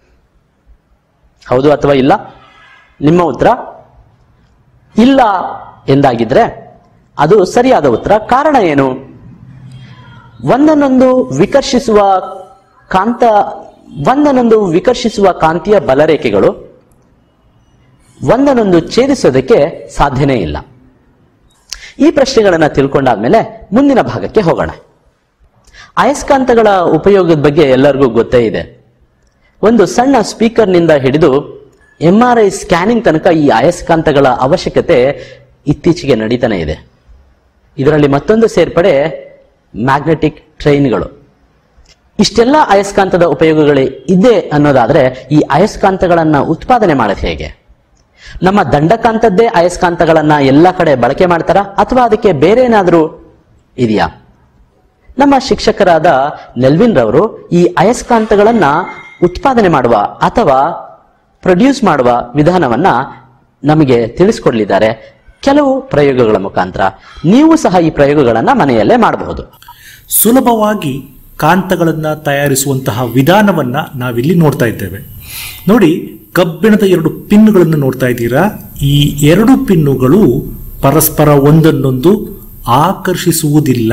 S2: ಹೌದು ಅಥವಾ ಇಲ್ಲ ನಿಮ್ಮ ಉತ್ತರ ಇಲ್ಲ ಎಂದಾಗಿದ್ರೆ ಅದು ಸರಿಯಾದ ಉತ್ತರ ಕಾರಣ ಏನು ಒಂದನ್ನೊಂದು ವಿಕರ್ಷಿಸುವ ಕಾಂತ ಒಂದನ್ನೊಂದು ವಿಕರ್ಷಿಸುವ ಕಾಂತೀಯ ಬಲರೇಖೆಗಳು ಒಂದನ್ನೊಂದು ಛೇದಿಸೋದಕ್ಕೆ ಸಾಧ್ಯನೇ ಇಲ್ಲ ಈ ಪ್ರಶ್ನೆಗಳನ್ನ ತಿಳ್ಕೊಂಡಾದ್ಮೇಲೆ ಮುಂದಿನ ಭಾಗಕ್ಕೆ ಹೋಗೋಣ ಅಯಸ್ಕಾಂತಗಳ ಉಪಯೋಗದ ಬಗ್ಗೆ ಎಲ್ಲರಿಗೂ ಗೊತ್ತೇ ಇದೆ ಒಂದು ಸಣ್ಣ ಸ್ಪೀಕರ್ನಿಂದ ಹಿಡಿದು ಎಂ ಆರ್ ಐ ಸ್ಕ್ಯಾನಿಂಗ್ ತನಕ ಈ ಅಯಸ್ಕಾಂತಗಳ ಅವಶ್ಯಕತೆ ಇತ್ತೀಚೆಗೆ ನಡೀತಾನೆ ಇದೆ ಇದರಲ್ಲಿ ಮತ್ತೊಂದು ಸೇರ್ಪಡೆ ಮ್ಯಾಗ್ನೆಟಿಕ್ ಟ್ರೈನ್ಗಳು ಇಷ್ಟೆಲ್ಲ ಅಯಸ್ಕಾಂತದ ಉಪಯೋಗಗಳು ಇದೆ ಅನ್ನೋದಾದ್ರೆ ಈ ಅಯಸ್ಕಾಂತಗಳನ್ನ ಉತ್ಪಾದನೆ ಮಾಡೋದು ಹೇಗೆ ನಮ್ಮ ದಂಡಕಾಂತದ್ದೇ ಅಯಸ್ಕಾಂತಗಳನ್ನ ಎಲ್ಲ ಕಡೆ ಬಳಕೆ ಮಾಡ್ತಾರಾ ಅಥವಾ ಅದಕ್ಕೆ ಬೇರೆ ಏನಾದರೂ ಇದೆಯಾ ನಮ್ಮ ಶಿಕ್ಷಕರಾದ ನೆಲ್ವಿನ್ ರವರು ಈ ಅಯಸ್ಕಾಂತಗಳನ್ನ ಉತ್ಪಾದನೆ ಮಾಡುವ ಅಥವಾ ಪ್ರೊಡ್ಯೂಸ್ ಮಾಡುವ ವಿಧಾನವನ್ನ ನಮಗೆ ತಿಳಿಸ್ಕೊಡ್ಲಿದ್ದಾರೆ ಕೆಲವು ಪ್ರಯೋಗಗಳ ಮುಖಾಂತರ ನೀವು ಸಹ ಈ ಪ್ರಯೋಗಗಳನ್ನ ಮನೆಯಲ್ಲೇ ಮಾಡಬಹುದು
S4: ಸುಲಭವಾಗಿ ಕಾಂತಗಳನ್ನ ತಯಾರಿಸುವಂತಹ ವಿಧಾನವನ್ನ ನಾವಿಲ್ಲಿ ನೋಡ್ತಾ ಇದ್ದೇವೆ ನೋಡಿ ಕಬ್ಬಿಣದ ಎರಡು ಪಿನ್ನುಗಳನ್ನು ನೋಡ್ತಾ ಇದ್ದೀರಾ ಈ ಎರಡು ಪಿನ್ನುಗಳು ಪರಸ್ಪರ ಒಂದನ್ನೊಂದು ಆಕರ್ಷಿಸುವುದಿಲ್ಲ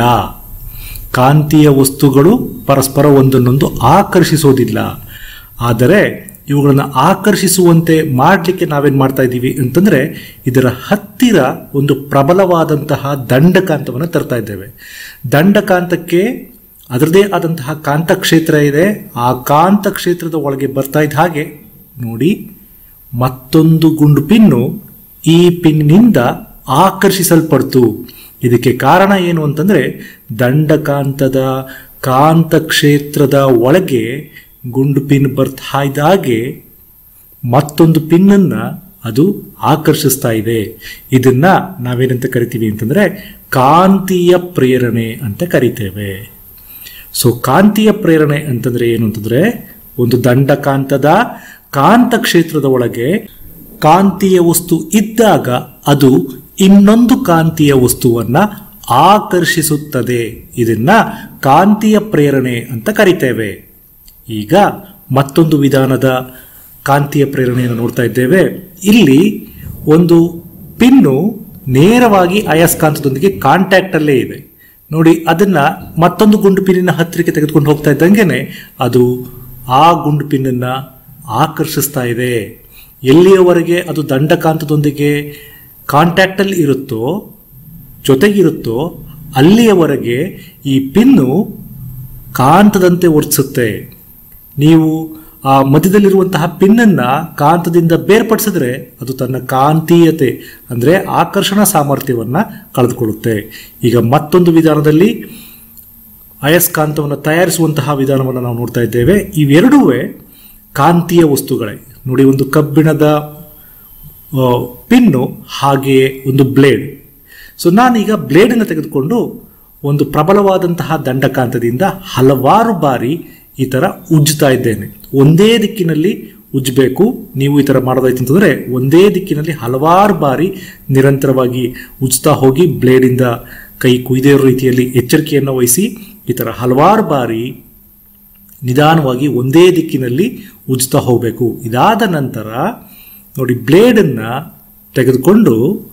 S4: ಕಾಂತೀಯ ವಸ್ತುಗಳು ಪರಸ್ಪರ ಒಂದನ್ನೊಂದು ಆಕರ್ಷಿಸೋದಿಲ್ಲ ಆದರೆ ಇವುಗಳನ್ನು ಆಕರ್ಷಿಸುವಂತೆ ಮಾಡಲಿಕ್ಕೆ ನಾವೇನು ಮಾಡ್ತಾ ಇದ್ದೀವಿ ಅಂತಂದ್ರೆ ಇದರ ಹತ್ತಿರ ಒಂದು ಪ್ರಬಲವಾದಂತಹ ದಂಡಕಾಂತವನ್ನು ತರ್ತಾ ಇದ್ದೇವೆ ದಂಡಕಾಂತಕ್ಕೆ ಅದರದೇ ಆದಂತಹ ಕಾಂತಕ್ಷೇತ್ರ ಇದೆ ಆ ಕಾಂತಕ್ಷೇತ್ರದ ಒಳಗೆ ಬರ್ತಾ ಇದ್ದ ಹಾಗೆ ನೋಡಿ ಮತ್ತೊಂದು ಗುಂಡು ಪಿನ್ನು ಈ ಪಿನ್ನಿಂದ ಆಕರ್ಷಿಸಲ್ಪಡ್ತು ಇದಕ್ಕೆ ಕಾರಣ ಏನು ಅಂತಂದ್ರೆ ದಂಡಕಾಂತದ ಕಾಂತಕ್ಷೇತ್ರದ ಒಳಗೆ ಗುಂಡು ಪಿನ್ ಬರ್ತಾ ಇದ್ದಾಗೆ ಮತ್ತೊಂದು ಪಿನ್ನನ್ನ ಅದು ಆಕರ್ಷಿಸ್ತಾ ಇದೆ ಇದನ್ನ ನಾವೇನಂತ ಕರಿತೀವಿ ಅಂತಂದ್ರೆ ಕಾಂತೀಯ ಪ್ರೇರಣೆ ಅಂತ ಕರಿತೇವೆ ಸೊ ಕಾಂತೀಯ ಪ್ರೇರಣೆ ಅಂತಂದ್ರೆ ಏನು ಅಂತಂದ್ರೆ ಒಂದು ದಂಡಕಾಂತದ ಕಾಂತಕ್ಷೇತ್ರದ ಒಳಗೆ ಕಾಂತೀಯ ವಸ್ತು ಇದ್ದಾಗ ಅದು ಇನ್ನೊಂದು ಕಾಂತೀಯ ವಸ್ತುವನ್ನ ಆಕರ್ಷಿಸುತ್ತದೆ ಇದನ್ನ ಕಾಂತೀಯ ಪ್ರೇರಣೆ ಅಂತ ಕರಿತೇವೆ ಈಗ ಮತ್ತೊಂದು ವಿಧಾನದ ಕಾಂತೀಯ ಪ್ರೇರಣೆಯನ್ನು ನೋಡ್ತಾ ಇದ್ದೇವೆ ಇಲ್ಲಿ ಒಂದು ಪಿನ್ನು ನೇರವಾಗಿ ಅಯಸ್ಕಾಂತದೊಂದಿಗೆ ಕಾಂಟ್ಯಾಕ್ಟ್ ಅಲ್ಲೇ ಇದೆ ನೋಡಿ ಅದನ್ನ ಮತ್ತೊಂದು ಗುಂಡು ಪಿನ್ನಿನ ಹತ್ತಿರಕ್ಕೆ ತೆಗೆದುಕೊಂಡು ಹೋಗ್ತಾ ಇದ್ದಂಗೆನೆ ಅದು ಆ ಗುಂಡು ಪಿನ್ನನ್ನ ಆಕರ್ಷಿಸ್ತಾ ಇದೆ ಎಲ್ಲಿಯವರೆಗೆ ಅದು ದಂಡಕಾಂತದೊಂದಿಗೆ ಕಾಂಟ್ಯಾಕ್ಟ್ ಅಲ್ಲಿ ಇರುತ್ತೋ ಜೊತೆಗಿರುತ್ತೋ ಅಲ್ಲಿಯವರೆಗೆ ಈ ಪಿನ್ನು ಕಾಂತದಂತೆ ವರ್ತಿಸುತ್ತೆ ನೀವು ಆ ಮಧ್ಯದಲ್ಲಿರುವಂತಹ ಪಿನ್ನನ್ನ ಕಾಂತದಿಂದ ಬೇರ್ಪಡಿಸಿದ್ರೆ ಅದು ತನ್ನ ಕಾಂತೀಯತೆ ಅಂದ್ರೆ ಆಕರ್ಷಣಾ ಸಾಮರ್ಥ್ಯವನ್ನ ಕಳೆದುಕೊಳ್ಳುತ್ತೆ ಈಗ ಮತ್ತೊಂದು ವಿಧಾನದಲ್ಲಿ ಅಯಸ್ಕಾಂತವನ್ನು ತಯಾರಿಸುವಂತಹ ವಿಧಾನವನ್ನು ನಾವು ನೋಡ್ತಾ ಇದ್ದೇವೆ ಇವೆರಡೂ ಕಾಂತೀಯ ವಸ್ತುಗಳೇ ನೋಡಿ ಒಂದು ಕಬ್ಬಿಣದ ಆ, ಪಿನ್ನು ಹಾಗೆಯೇ ಒಂದು ಬ್ಲೇಡ್ ಸೊ ನಾನೀಗ ಬ್ಲೇಡನ್ನು ತೆಗೆದುಕೊಂಡು ಒಂದು ಪ್ರಬಲವಾದಂತಹ ದಂಡಕಾಂತದಿಂದ ಹಲವಾರು ಬಾರಿ ಈ ಥರ ಉಜ್ಜುತ್ತಾ ಇದ್ದೇನೆ ಒಂದೇ ದಿಕ್ಕಿನಲ್ಲಿ ಉಜ್ಜಬೇಕು ನೀವು ಈ ಥರ ಮಾಡೋದಾಯ್ತು ಅಂತಂದರೆ ಒಂದೇ ದಿಕ್ಕಿನಲ್ಲಿ ಹಲವಾರು ಬಾರಿ ನಿರಂತರವಾಗಿ ಉಜ್ತಾ ಹೋಗಿ ಬ್ಲೇಡಿಂದ ಕೈ ಕುಯ್ದೇ ಇರೋ ರೀತಿಯಲ್ಲಿ ಎಚ್ಚರಿಕೆಯನ್ನು ವಹಿಸಿ ಈ ಥರ ಹಲವಾರು ಬಾರಿ ನಿಧಾನವಾಗಿ ಒಂದೇ ದಿಕ್ಕಿನಲ್ಲಿ ಉಜ್ತಾ ಹೋಗಬೇಕು ಇದಾದ ನಂತರ ನೋಡಿ ಬ್ಲೇಡನ್ನು ತೆಗೆದುಕೊಂಡು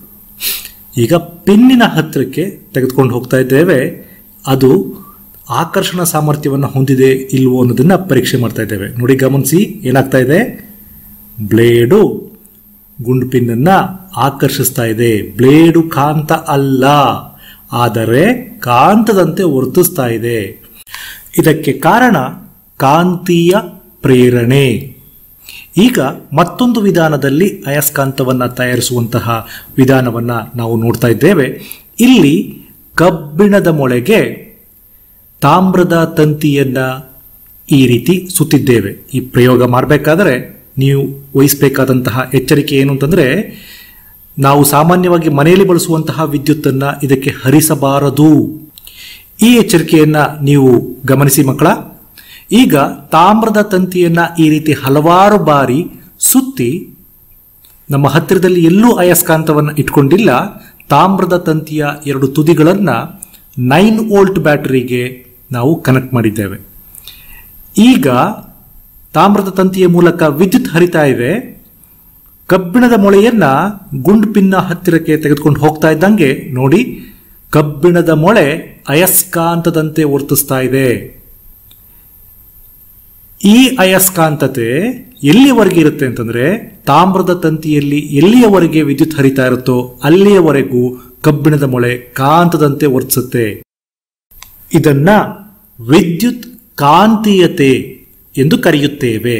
S4: ಈಗ ಪಿನ್ನಿನ ಹತ್ತಿರಕ್ಕೆ ತೆಗೆದುಕೊಂಡು ಹೋಗ್ತಾ ಇದ್ದೇವೆ ಅದು ಆಕರ್ಷಣ ಸಾಮರ್ಥ್ಯವನ್ನು ಹೊಂದಿದೆ ಇಲ್ವೋ ಅನ್ನೋದನ್ನ ಪರೀಕ್ಷೆ ಮಾಡ್ತಾ ಇದ್ದೇವೆ ನೋಡಿ ಗಮನಿಸಿ ಏನಾಗ್ತಾ ಇದೆ ಬ್ಲೇಡು ಗುಂಡು ಪಿನ್ನನ್ನ ಆಕರ್ಷಿಸ್ತಾ ಇದೆ ಬ್ಲೇಡು ಕಾಂತ ಅಲ್ಲ ಆದರೆ ಕಾಂತದಂತೆ ವರ್ತಿಸ್ತಾ ಇದೆ ಇದಕ್ಕೆ ಕಾರಣ ಕಾಂತೀಯ ಪ್ರೇರಣೆ ಈಗ ಮತ್ತೊಂದು ವಿಧಾನದಲ್ಲಿ ಅಯಸ್ಕಾಂತವನ್ನ ತಯಾರಿಸುವಂತಹ ವಿಧಾನವನ್ನ ನಾವು ನೋಡ್ತಾ ಇದ್ದೇವೆ ಇಲ್ಲಿ ಕಬ್ಬಿಣದ ಮೊಳೆಗೆ ತಾಮ್ರದ ತಂತಿಯನ್ನ ಈ ರೀತಿ ಸುತ್ತಿದ್ದೇವೆ ಈ ಪ್ರಯೋಗ ಮಾಡಬೇಕಾದ್ರೆ ನೀವು ವಹಿಸಬೇಕಾದಂತಹ ಎಚ್ಚರಿಕೆ ಏನು ಅಂತಂದ್ರೆ ನಾವು ಸಾಮಾನ್ಯವಾಗಿ ಮನೆಯಲ್ಲಿ ಬಳಸುವಂತಹ ವಿದ್ಯುತ್ತನ್ನ ಇದಕ್ಕೆ ಹರಿಸಬಾರದು ಈ ಎಚ್ಚರಿಕೆಯನ್ನ ನೀವು ಗಮನಿಸಿ ಮಕ್ಕಳ ಈಗ ತಾಮ್ರದ ತಂತಿಯನ್ನ ಈ ರೀತಿ ಹಲವಾರು ಬಾರಿ ಸುತ್ತಿ ನಮ್ಮ ಹತ್ತಿರದಲ್ಲಿ ಎಲ್ಲೂ ಅಯಸ್ಕಾಂತವನ್ನು ಇಟ್ಕೊಂಡಿಲ್ಲ ತಾಮ್ರದ ತಂತಿಯ ಎರಡು ತುದಿಗಳನ್ನ ನೈನ್ ವೋಲ್ಟ್ ಬ್ಯಾಟರಿಗೆ ನಾವು ಕನೆಕ್ಟ್ ಮಾಡಿದ್ದೇವೆ ಈಗ ತಾಮ್ರದ ತಂತಿಯ ಮೂಲಕ ವಿದ್ಯುತ್ ಹರಿತಾ ಇದೆ ಕಬ್ಬಿಣದ ಮೊಳೆಯನ್ನ ಗುಂಡು ಪಿನ್ನ ಹತ್ತಿರಕ್ಕೆ ತೆಗೆದುಕೊಂಡು ಹೋಗ್ತಾ ಇದ್ದಂಗೆ ನೋಡಿ ಕಬ್ಬಿಣದ ಮೊಳೆ ಅಯಸ್ಕಾಂತದಂತೆ ವರ್ತಿಸ್ತಾ ಇದೆ ಈ ಅಯಸ್ಕಾಂತತೆ ಎಲ್ಲಿಯವರೆಗೆ ಇರುತ್ತೆ ಅಂತಂದ್ರೆ ತಾಮ್ರದ ತಂತಿಯಲ್ಲಿ ಎಲ್ಲಿಯವರೆಗೆ ವಿದ್ಯುತ್ ಹರಿತಾ ಇರುತ್ತೋ ಅಲ್ಲಿಯವರೆಗೂ ಕಬ್ಬಿಣದ ಮೊಳೆ ಕಾಂತದಂತೆ ವರ್ತಿಸುತ್ತೆ ಇದನ್ನ ವಿದ್ಯುತ್ ಕಾಂತೀಯತೆ ಎಂದು ಕರೆಯುತ್ತೇವೆ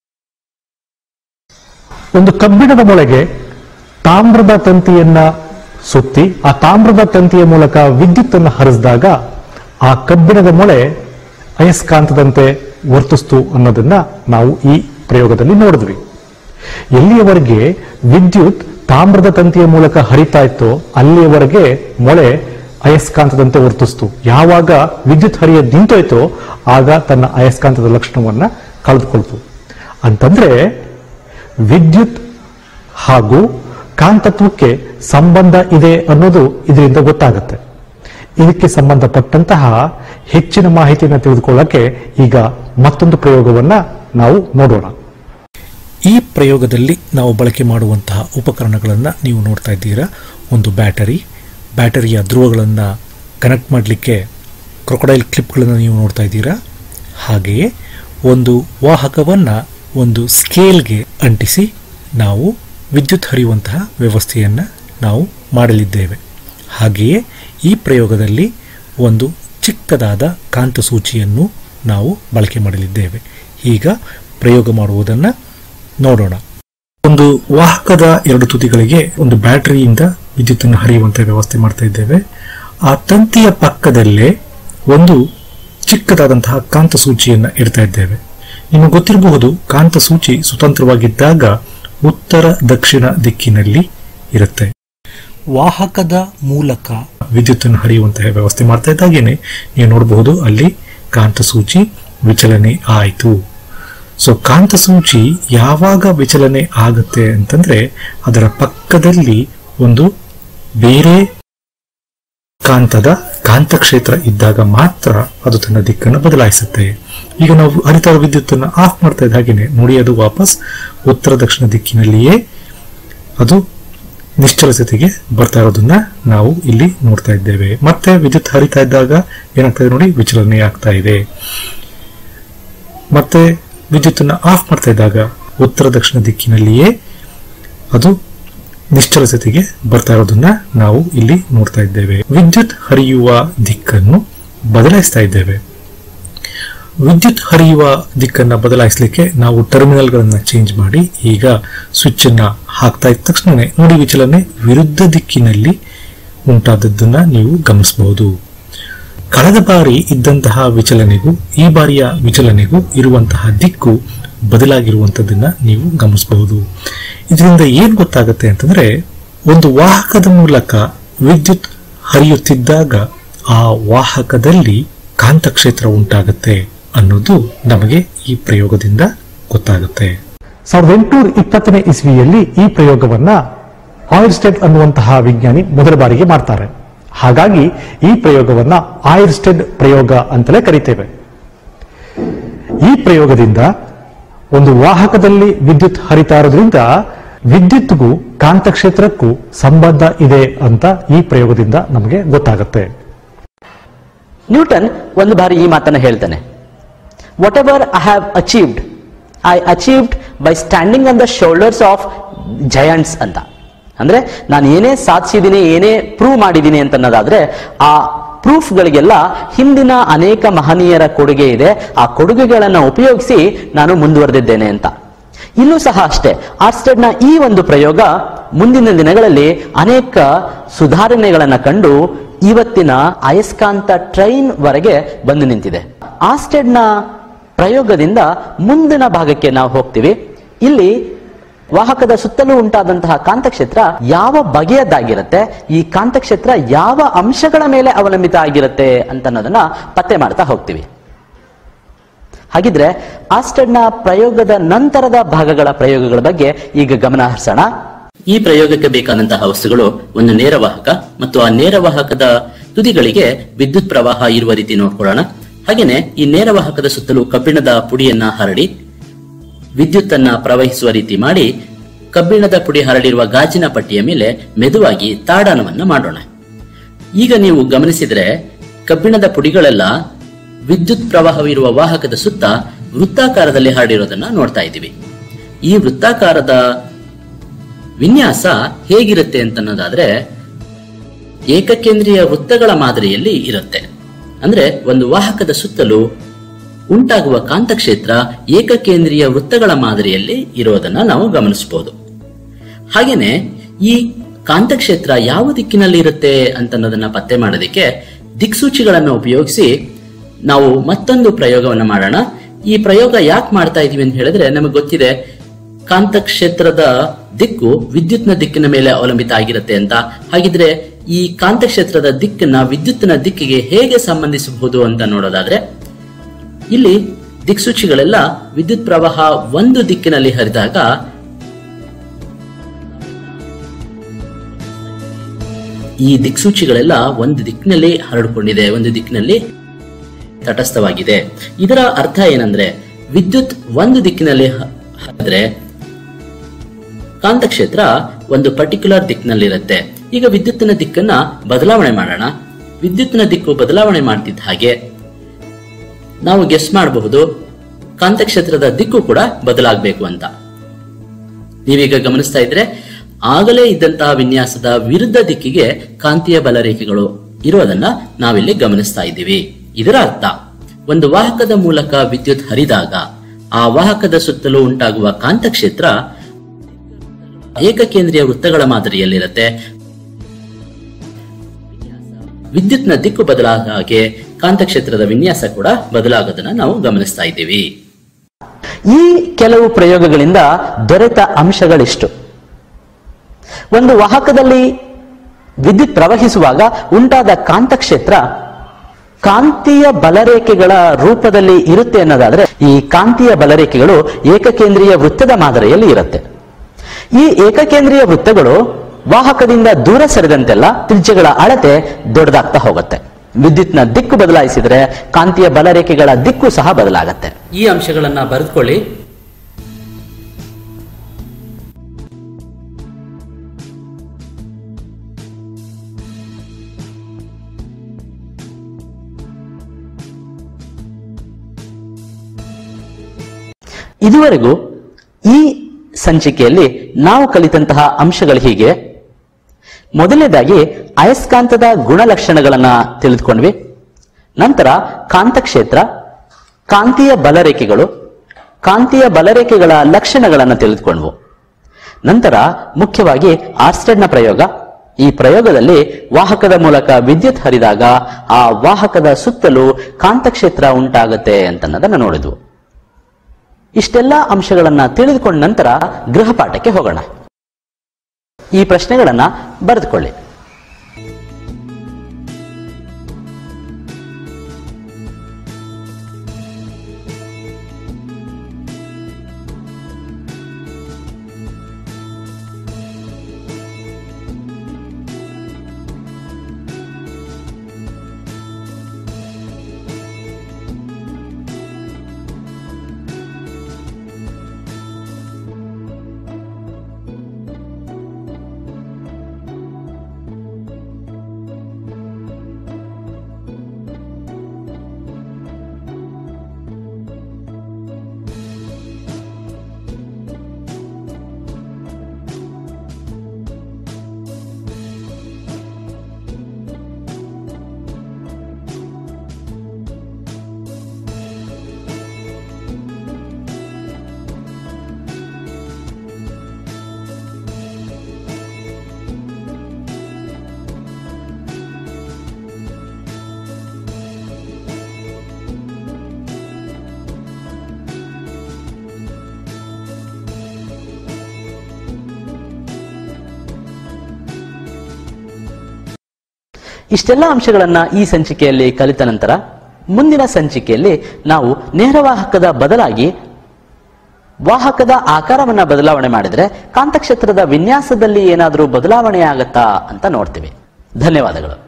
S3: ಒಂದು ಕಬ್ಬಿಣದ ಮೊಳೆಗೆ ತಾಮ್ರದ ತಂತಿಯನ್ನ ಸುತ್ತಿ ಆ ತಾಮ್ರದ ತಂತಿಯ ಮೂಲಕ ವಿದ್ಯುತ್ತನ್ನು ಹರಿಸಿದಾಗ ಆ ಕಬ್ಬಿಣದ ಮೊಳೆ ಅಯಸ್ಕಾಂತದಂತೆ ವರ್ತಿಸ್ತು ಅನ್ನೋದನ್ನ ನಾವು ಈ ಪ್ರಯೋಗದಲ್ಲಿ ನೋಡಿದ್ವಿ ಎಲ್ಲಿಯವರೆಗೆ ವಿದ್ಯುತ್ ತಾಮ್ರದ ತಂತಿಯ ಮೂಲಕ ಹರಿತಾ ಇತ್ತೋ ಅಲ್ಲಿಯವರೆಗೆ ಮೊಳೆ ಅಯಸ್ಕಾಂತದಂತೆ ವರ್ತಿಸ್ತು ಯಾವಾಗ ವಿದ್ಯುತ್ ಹರಿಯ ನಿಂತೋಯ್ತೋ ಆಗ ತನ್ನ ಅಯಸ್ಕಾಂತದ ಲಕ್ಷಣವನ್ನ ಕಳೆದುಕೊಳ್ತು ಅಂತಂದ್ರೆ ವಿದ್ಯುತ್ ಹಾಗೂ ಕಾಂತತ್ವಕ್ಕೆ ಸಂಬಂಧ ಇದೆ ಅನ್ನೋದು ಇದರಿಂದ ಗೊತ್ತಾಗುತ್ತೆ ಇದಕ್ಕೆ ಸಂಬಂಧಪಟ್ಟಂತಹ ಹೆಚ್ಚಿನ ಮಾಹಿತಿಯನ್ನು ತಿಳಿದುಕೊಳ್ಳಕ್ಕೆ ಈಗ ಮತ್ತೊಂದು ಪ್ರಯೋಗವನ್ನ ನಾವು ನೋಡೋಣ
S4: ಈ ಪ್ರಯೋಗದಲ್ಲಿ ನಾವು ಬಳಕೆ ಮಾಡುವಂತಹ ಉಪಕರಣಗಳನ್ನು ನೀವು ನೋಡ್ತಾ ಇದ್ದೀರಾ ಒಂದು ಬ್ಯಾಟರಿ ಬ್ಯಾಟರಿಯ ಧ್ರುವಗಳನ್ನು ಕನೆಕ್ಟ್ ಮಾಡಲಿಕ್ಕೆ ಕ್ರೊಕೊಡೈಲ್ ಕ್ಲಿಪ್ಗಳನ್ನು ನೀವು ನೋಡ್ತಾ ಇದ್ದೀರಾ ಹಾಗೆಯೇ ಒಂದು ವಾಹಕವನ್ನು ಒಂದು ಸ್ಕೇಲ್ಗೆ ಅಂಟಿಸಿ ನಾವು ವಿದ್ಯುತ್ ಹರಿಯುವಂತಹ ವ್ಯವಸ್ಥೆಯನ್ನು ನಾವು ಮಾಡಲಿದ್ದೇವೆ ಹಾಗೆಯೇ ಈ ಪ್ರಯೋಗದಲ್ಲಿ ಒಂದು ಚಿಕ್ಕದಾದ ಕಾಂತಸೂಚಿಯನ್ನು ನಾವು ಬಳಕೆ ಮಾಡಲಿದ್ದೇವೆ ಈಗ ಪ್ರಯೋಗ ಮಾಡುವುದನ್ನು ನೋಡೋಣ ಒಂದು ವಾಹಕದ ಎರಡು ತುದಿಗಳಿಗೆ ಒಂದು ಬ್ಯಾಟರಿಯಿಂದ ವಿದ್ಯುತ್ತನ್ನು ಹರಿಯುವಂತೆ ವ್ಯವಸ್ಥೆ ಮಾಡ್ತಾ ಇದ್ದೇವೆ ಆ ತಂತಿಯ ಪಕ್ಕದಲ್ಲೇ ಒಂದು ಚಿಕ್ಕದಾದಂತಹ ಕಾಂತಸೂಚಿಯನ್ನು ಇಡ್ತಾ ಇದ್ದೇವೆ ನಿಮಗೆ ಗೊತ್ತಿರಬಹುದು ಕಾಂತಸೂಚಿ ಸ್ವತಂತ್ರವಾಗಿದ್ದಾಗ ಉತ್ತರ ದಕ್ಷಿಣ ದಿಕ್ಕಿನಲ್ಲಿ ಇರುತ್ತೆ ವಾಹಕದ ಮೂಲಕ ವಿದ್ಯುತ್ತನ್ನು ಹರಿಯುವಂತಹ ವ್ಯವಸ್ಥೆ ಮಾಡ್ತಾ ಇದ್ದಾಗೇನೆ ನೀವು ನೋಡಬಹುದು ಅಲ್ಲಿ ಕಾಂತಸೂಚಿ ವಿಚಲನೆ ಆಯಿತು ಸೊ ಕಾಂತಸೂಚಿ ಯಾವಾಗ ವಿಚಲನೆ ಆಗುತ್ತೆ ಅಂತಂದ್ರೆ ಅದರ ಪಕ್ಕದಲ್ಲಿ ಒಂದು ಬೇರೆ ಕಾಂತದ ಕಾಂತಕ್ಷೇತ್ರ ಇದ್ದಾಗ ಮಾತ್ರ ಅದು ತನ್ನ ದಿಕ್ಕನ್ನು ಬದಲಾಯಿಸುತ್ತೆ ಈಗ ನಾವು ಹರಿತಾರ ವಿದ್ಯುತ್ತನ್ನು ಆಫ್ ಮಾಡ್ತಾ ಇದ್ದ ಹಾಗೇನೆ ನೋಡಿ ಅದು ವಾಪಸ್ ಉತ್ತರ ದಕ್ಷಿಣ ದಿಕ್ಕಿನಲ್ಲಿಯೇ ಅದು ನಿಶ್ಚಲ ಸ್ಥಿತಿಗೆ ಬರ್ತಾ ಇರೋದನ್ನ ನಾವು ಇಲ್ಲಿ ನೋಡ್ತಾ ಇದ್ದೇವೆ ಮತ್ತೆ ವಿದ್ಯುತ್ ಹರಿತಾ ಇದ್ದಾಗ ಏನಾಗ್ತಾ ಇದೆ ನೋಡಿ ವಿಚಲನೆ ಆಗ್ತಾ ಇದೆ ಮತ್ತೆ ವಿದ್ಯುತ್ತನ್ನು ಆಫ್ ಮಾಡ್ತಾ ಇದ್ದಾಗ ಉತ್ತರ ದಕ್ಷಿಣ ದಿಕ್ಕಿನಲ್ಲಿಯೇ ಅದು ನಿಶ್ಚಲ ಸ್ಥಿತಿಗೆ ಬರ್ತಾ ಇರೋದನ್ನ ನಾವು ಇಲ್ಲಿ ನೋಡ್ತಾ ಇದ್ದೇವೆ ವಿದ್ಯುತ್ ಹರಿಯುವ ದಿಕ್ಕನ್ನು ಬದಲಾಯಿಸ್ತಾ ಇದ್ದೇವೆ ವಿದ್ಯುತ್ ಹರಿಯುವ ದಿಕ್ಕನ್ನ ಬದಲಾಯಿಸಲಿಕ್ಕೆ ನಾವು ಟರ್ಮಿನಲ್ಗಳನ್ನ ಚೇಂಜ್ ಮಾಡಿ ಈಗ ಸ್ವಿಚ್ ಅನ್ನ ಹಾಕ್ತಾ ಇದ್ದ ತಕ್ಷಣ ನೋಡಿ ವಿಚಲನೆ ವಿರುದ್ಧ ದಿಕ್ಕಿನಲ್ಲಿ ಉಂಟಾದದ್ದನ್ನ ನೀವು ಗಮನಿಸಬಹುದು ಕಳೆದ ಬಾರಿ ಇದ್ದಂತಹ ವಿಚಲನೆಗೂ ಈ ಬಾರಿಯ ವಿಚಲನೆಗೂ ಇರುವಂತಹ ದಿಕ್ಕು ಬದಲಾಗಿರುವಂತದ್ದನ್ನ ನೀವು ಗಮನಿಸಬಹುದು ಇದರಿಂದ ಏನ್ ಗೊತ್ತಾಗುತ್ತೆ ಅಂತಂದ್ರೆ ಒಂದು ವಾಹಕದ ಮೂಲಕ ವಿದ್ಯುತ್ ಹರಿಯುತ್ತಿದ್ದಾಗ ಆ ವಾಹಕದಲ್ಲಿ ಕಾಂತಕ್ಷೇತ್ರ ಉಂಟಾಗುತ್ತೆ ಅನ್ನೋದು ನಮಗೆ ಈ ಪ್ರಯೋಗದಿಂದ ಗೊತ್ತಾಗುತ್ತೆ
S3: ಸಾವಿರದ ಎಂಟುನೂರ ಇಪ್ಪತ್ತನೇ ಇಸ್ವಿಯಲ್ಲಿ ಈ ಪ್ರಯೋಗವನ್ನ ಆಯಿರ್ಸ್ಟೆಡ್ ಅನ್ನುವಂತಹ ವಿಜ್ಞಾನಿ ಮೊದಲ ಬಾರಿಗೆ ಮಾಡ್ತಾರೆ ಹಾಗಾಗಿ ಈ ಪ್ರಯೋಗವನ್ನ ಆಯಿರ್ಸ್ಟೆಡ್ ಪ್ರಯೋಗ ಅಂತಲೇ ಕರಿತೇವೆ ಈ ಪ್ರಯೋಗದಿಂದ ಒಂದು ವಾಹಕದಲ್ಲಿ ವಿದ್ಯುತ್ ಹರಿತಾ ಇರೋದ್ರಿಂದ ವಿದ್ಯುತ್ಗೂ ಕಾಂತಕ್ಷೇತ್ರಕ್ಕೂ ಸಂಬಂಧ ಇದೆ ಅಂತ ಈ ಪ್ರಯೋಗದಿಂದ ನಮಗೆ ಗೊತ್ತಾಗುತ್ತೆ
S2: ನ್ಯೂಟನ್ ಒಂದು ಬಾರಿ ಈ ಮಾತನ್ನ ಹೇಳ್ತಾನೆ whatever I have achieved I achieved by standing on the shoulders of giants ಅಂತ ಅಂದ್ರೆ ನಾನು ಏನೇ ಸಾಧಿಸಿದ್ದೀನಿ ಏನೇ ಪ್ರೂವ್ ಮಾಡಿದ್ದೀನಿ ಅಂತ ಅನ್ನೋದಾದ್ರೆ ಆ ಪ್ರೂಫ್ಗಳಿಗೆಲ್ಲ ಹಿಂದಿನ ಅನೇಕ ಮಹನೀಯರ ಕೊಡುಗೆ ಇದೆ ಆ ಕೊಡುಗೆಗಳನ್ನು ಉಪಯೋಗಿಸಿ ನಾನು ಮುಂದುವರೆದಿದ್ದೇನೆ ಅಂತ ಇಲ್ಲೂ ಸಹ ಅಷ್ಟೇ ಆರ್ಸ್ಟೆಡ್ ನ ಈ ಒಂದು ಪ್ರಯೋಗ ಮುಂದಿನ ದಿನಗಳಲ್ಲಿ ಅನೇಕ ಸುಧಾರಣೆಗಳನ್ನ ಕಂಡು ಇವತ್ತಿನ ಅಯಸ್ಕಾಂತ ಟ್ರೈನ್ ವರೆಗೆ ಬಂದು ನಿಂತಿದೆ ಆಸ್ಟೆಡ್ ನ ಪ್ರಯೋಗದಿಂದ ಮುಂದಿನ ಭಾಗಕ್ಕೆ ನಾವು ಹೋಗ್ತೀವಿ ಇಲ್ಲಿ ವಾಹಕದ ಸುತ್ತಲೂ ಉಂಟಾದಂತಹ ಕಾಂತಕ್ಷೇತ್ರ ಯಾವ ಬಗೆಯದ್ದಾಗಿರುತ್ತೆ ಈ ಕಾಂತಕ್ಷೇತ್ರ ಯಾವ ಅಂಶಗಳ ಮೇಲೆ ಅವಲಂಬಿತ ಆಗಿರುತ್ತೆ ಅಂತ ಅನ್ನೋದನ್ನ ಪತ್ತೆ ಮಾಡ್ತಾ ಹೋಗ್ತೀವಿ ಹಾಗಿದ್ರೆ ಆಸ್ಟೆಡ್ನ ಪ್ರಯೋಗದ ನಂತರದ ಭಾಗಗಳ ಪ್ರಯೋಗಗಳ ಬಗ್ಗೆ ಈಗ ಗಮನ ಹರಿಸೋಣ
S1: ಈ ಪ್ರಯೋಗಕ್ಕೆ ಬೇಕಾದಂತಹ ವಸ್ತುಗಳು ಒಂದು ನೇರ ವಾಹಕ ಮತ್ತು ಆ ನೇರ ವಾಹಕದ ತುದಿಗಳಿಗೆ ವಿದ್ಯುತ್ ಪ್ರವಾಹ ಇರುವ ರೀತಿ ನೋಡ್ಕೊಳ್ಳೋಣ ಹಾಗೇನೆ ಈ ನೇರ ವಾಹಕದ ಸುತ್ತಲೂ ಕಬ್ಬಿಣದ ಪುಡಿಯನ್ನ ಹರಡಿ ವಿದ್ಯುತ್ ಅನ್ನ ಪ್ರವಹಿಸುವ ರೀತಿ ಮಾಡಿ ಕಬ್ಬಿಣದ ಪುಡಿ ಹರಡಿರುವ ಗಾಜಿನ ಪಟ್ಟಿಯ ಮೇಲೆ ಮೆದುವಾಗಿ ತಾಡನವನ್ನ ಮಾಡೋಣ ಈಗ ನೀವು ಗಮನಿಸಿದ್ರೆ ಕಬ್ಬಿಣದ ಪುಡಿಗಳೆಲ್ಲ ವಿದ್ಯುತ್ ಪ್ರವಾಹವಿರುವ ವಾಹಕದ ಸುತ್ತ ವೃತ್ತಾಕಾರದಲ್ಲಿ ಹರಡಿರೋದನ್ನ ನೋಡ್ತಾ ಇದ್ದೀವಿ ಈ ವೃತ್ತಾಕಾರದ ವಿನ್ಯಾಸ ಹೇಗಿರುತ್ತೆ ಅಂತನ್ನೋದಾದ್ರೆ ಏಕಕೇಂದ್ರೀಯ ವೃತ್ತಗಳ ಮಾದರಿಯಲ್ಲಿ ಇರುತ್ತೆ ಅಂದ್ರೆ ಒಂದು ವಾಹಕದ ಸುತ್ತಲೂ ಉಂಟಾಗುವ ಕಾಂತಕ್ಷೇತ್ರ ಏಕಕೇಂದ್ರೀಯ ವೃತ್ತಗಳ ಮಾದರಿಯಲ್ಲಿ ಇರೋದನ್ನ ನಾವು ಗಮನಿಸಬಹುದು ಹಾಗೇನೆ ಈ ಕಾಂತಕ್ಷೇತ್ರ ಯಾವ ದಿಕ್ಕಿನಲ್ಲಿ ಇರುತ್ತೆ ಅಂತನ್ನೋದನ್ನ ಪತ್ತೆ ಮಾಡೋದಕ್ಕೆ ದಿಕ್ಸೂಚಿಗಳನ್ನು ಉಪಯೋಗಿಸಿ ನಾವು ಮತ್ತೊಂದು ಪ್ರಯೋಗವನ್ನು ಮಾಡೋಣ ಈ ಪ್ರಯೋಗ ಯಾಕೆ ಮಾಡ್ತಾ ಇದೀವಿ ಅಂತ ಹೇಳಿದ್ರೆ ನಮಗೆ ಗೊತ್ತಿದೆ ಕಾಂತಕ್ಷೇತ್ರದ ದಿಕ್ಕು ವಿದ್ಯುತ್ನ ದಿಕ್ಕಿನ ಮೇಲೆ ಅವಲಂಬಿತ ಆಗಿರುತ್ತೆ ಅಂತ ಹಾಗಿದ್ರೆ ಈ ಕಾಂತಕ್ಷೇತ್ರದ ದಿಕ್ಕನ್ನ ವಿದ್ಯುತ್ತಿನ ದಿಕ್ಕಿಗೆ ಹೇಗೆ ಸಂಬಂಧಿಸಬಹುದು ಅಂತ ನೋಡೋದಾದ್ರೆ ಇಲ್ಲಿ ದಿಕ್ಸೂಚಿಗಳೆಲ್ಲ ವಿದ್ಯುತ್ ಪ್ರವಾಹ ಒಂದು ದಿಕ್ಕಿನಲ್ಲಿ ಹರಿದಾಗ ಈ ದಿಕ್ಸೂಚಿಗಳೆಲ್ಲ ಒಂದು ದಿಕ್ಕಿನಲ್ಲಿ ಹರಡಿಕೊಂಡಿದೆ ಒಂದು ದಿಕ್ಕಿನಲ್ಲಿ ತಟಸ್ಥವಾಗಿದೆ ಇದರ ಅರ್ಥ ಏನಂದ್ರೆ ವಿದ್ಯುತ್ ಒಂದು ದಿಕ್ಕಿನಲ್ಲಿ ಹ- ಹರಿದ್ರೆ ಕಾಂತಕ್ಷೇತ್ರ ಒಂದು ಪರ್ಟಿಕ್ಯುಲರ್ ದಿಕ್ಕಿನಲ್ಲಿರುತ್ತೆ ಈಗ ವಿದ್ಯುತ್ತಿನ ದಿಕ್ಕನ್ನ ಬದಲಾವಣೆ ಮಾಡೋಣ ವಿದ್ಯುತ್ತಿನ ದಿಕ್ಕು ಬದಲಾವಣೆ ಮಾಡ್ತಿದ್ದ ಹಾಗೆ ನಾವು ಗೆಸ್ ಮಾಡಬಹುದು ಕಾಂತಕ್ಷೇತ್ರದ ದಿಕ್ಕು ಕೂಡ ಬದಲಾಗಬೇಕು ಅಂತ ನೀವೀಗ ಗಮನಿಸ್ತಾ ಇದ್ರೆ ಆಗಲೇ ಇದ್ದಂತಹ ವಿನ್ಯಾಸದ ವಿರುದ್ಧ ದಿಕ್ಕಿಗೆ ಕಾಂತೀಯ ಬಲರೇಖೆಗಳು ಇರೋದನ್ನ ನಾವಿಲ್ಲಿ ಗಮನಿಸ್ತಾ ಇದ್ದೀವಿ ಇದರ ಅರ್ಥ ಒಂದು ವಾಹಕದ ಮೂಲಕ ವಿದ್ಯುತ್ ಹರಿದಾಗ ಆ ವಾಹಕದ ಸುತ್ತಲೂ ಉಂಟಾಗುವ ಕಾಂತಕ್ಷೇತ್ರ ಏಕಕೇಂದ್ರೀಯ ವೃತ್ತಗಳ ಮಾದರಿಯಲ್ಲಿರುತ್ತೆ ವಿದ್ಯುತ್ನ ದಿಕ್ಕು ಬದಲಾದ ಹಾಗೆ ಕಾಂತಕ್ಷೇತ್ರದ ವಿನ್ಯಾಸ ಕೂಡ ಬದಲಾಗೋದನ್ನ ನಾವು ಗಮನಿಸ್ತಾ ಇದ್ದೀವಿ
S2: ಈ ಕೆಲವು ಪ್ರಯೋಗಗಳಿಂದ ದೊರೆತ ಅಂಶಗಳಿಷ್ಟು ಒಂದು ವಾಹಕದಲ್ಲಿ ವಿದ್ಯುತ್ ಪ್ರವಹಿಸುವಾಗ ಉಂಟಾದ ಕಾಂತಕ್ಷೇತ್ರ ಕಾಂತೀಯ ಬಲರೇಖೆಗಳ ರೂಪದಲ್ಲಿ ಇರುತ್ತೆ ಅನ್ನೋದಾದ್ರೆ ಈ ಕಾಂತೀಯ ಬಲರೇಖೆಗಳು ಏಕಕೇಂದ್ರೀಯ ವೃತ್ತದ ಮಾದರಿಯಲ್ಲಿ ಇರುತ್ತೆ ಈ ಏಕಕೇಂದ್ರೀಯ ವೃತ್ತಗಳು ವಾಹಕದಿಂದ ದೂರ ಸರಿದಂತೆಲ್ಲ ತ್ರಿಜ್ಯಗಳ ಅಳತೆ ದೊಡ್ಡದಾಗ್ತಾ ಹೋಗುತ್ತೆ ವಿದ್ಯುತ್ನ ದಿಕ್ಕು ಬದಲಾಯಿಸಿದ್ರೆ ಕಾಂತೀಯ ಬಲರೇಖೆಗಳ ದಿಕ್ಕು ಸಹ ಬದಲಾಗತ್ತೆ
S1: ಈ ಅಂಶಗಳನ್ನ ಬರೆದುಕೊಳ್ಳಿ
S2: ಇದುವರೆಗೂ ಈ ಸಂಚಿಕೆಯಲ್ಲಿ ನಾವು ಕಲಿತಂತಹ ಅಂಶಗಳು ಹೀಗೆ ಮೊದಲನೇದಾಗಿ ಅಯಸ್ಕಾಂತದ ಗುಣಲಕ್ಷಣಗಳನ್ನ ತಿಳಿದುಕೊಂಡ್ವಿ ನಂತರ ಕಾಂತಕ್ಷೇತ್ರ ಕಾಂತೀಯ ಬಲರೇಖೆಗಳು ಕಾಂತೀಯ ಬಲರೇಖೆಗಳ ಲಕ್ಷಣಗಳನ್ನು ತಿಳಿದುಕೊಂಡ್ವು ನಂತರ ಮುಖ್ಯವಾಗಿ ಆರ್ಸ್ಟೆಡ್ನ ಪ್ರಯೋಗ ಈ ಪ್ರಯೋಗದಲ್ಲಿ ವಾಹಕದ ಮೂಲಕ ವಿದ್ಯುತ್ ಹರಿದಾಗ ಆ ವಾಹಕದ ಸುತ್ತಲೂ ಕಾಂತಕ್ಷೇತ್ರ ಉಂಟಾಗತ್ತೆ ಅಂತನ್ನೋದನ್ನ ನೋಡಿದ್ವು ಇಷ್ಟೆಲ್ಲ ಅಂಶಗಳನ್ನ ತಿಳಿದುಕೊಂಡ ನಂತರ ಗೃಹಪಾಠಕ್ಕೆ ಹೋಗೋಣ ಈ ಪ್ರಶ್ನೆಗಳನ್ನ ಬರೆದುಕೊಳ್ಳಿ ಇಷ್ಟೆಲ್ಲ ಅಂಶಗಳನ್ನ ಈ ಸಂಚಿಕೆಯಲ್ಲಿ ಕಲಿತ ನಂತರ ಮುಂದಿನ ಸಂಚಿಕೆಯಲ್ಲಿ ನಾವು ನೇರವಾಹಕದ ಬದಲಾಗಿ ವಾಹಕದ ಆಕಾರವನ್ನ ಬದಲಾವಣೆ ಮಾಡಿದ್ರೆ ಕಾಂತಕ್ಷೇತ್ರದ ವಿನ್ಯಾಸದಲ್ಲಿ ಏನಾದರೂ ಬದಲಾವಣೆ ಆಗತ್ತಾ ಅಂತ ನೋಡ್ತೀವಿ ಧನ್ಯವಾದಗಳು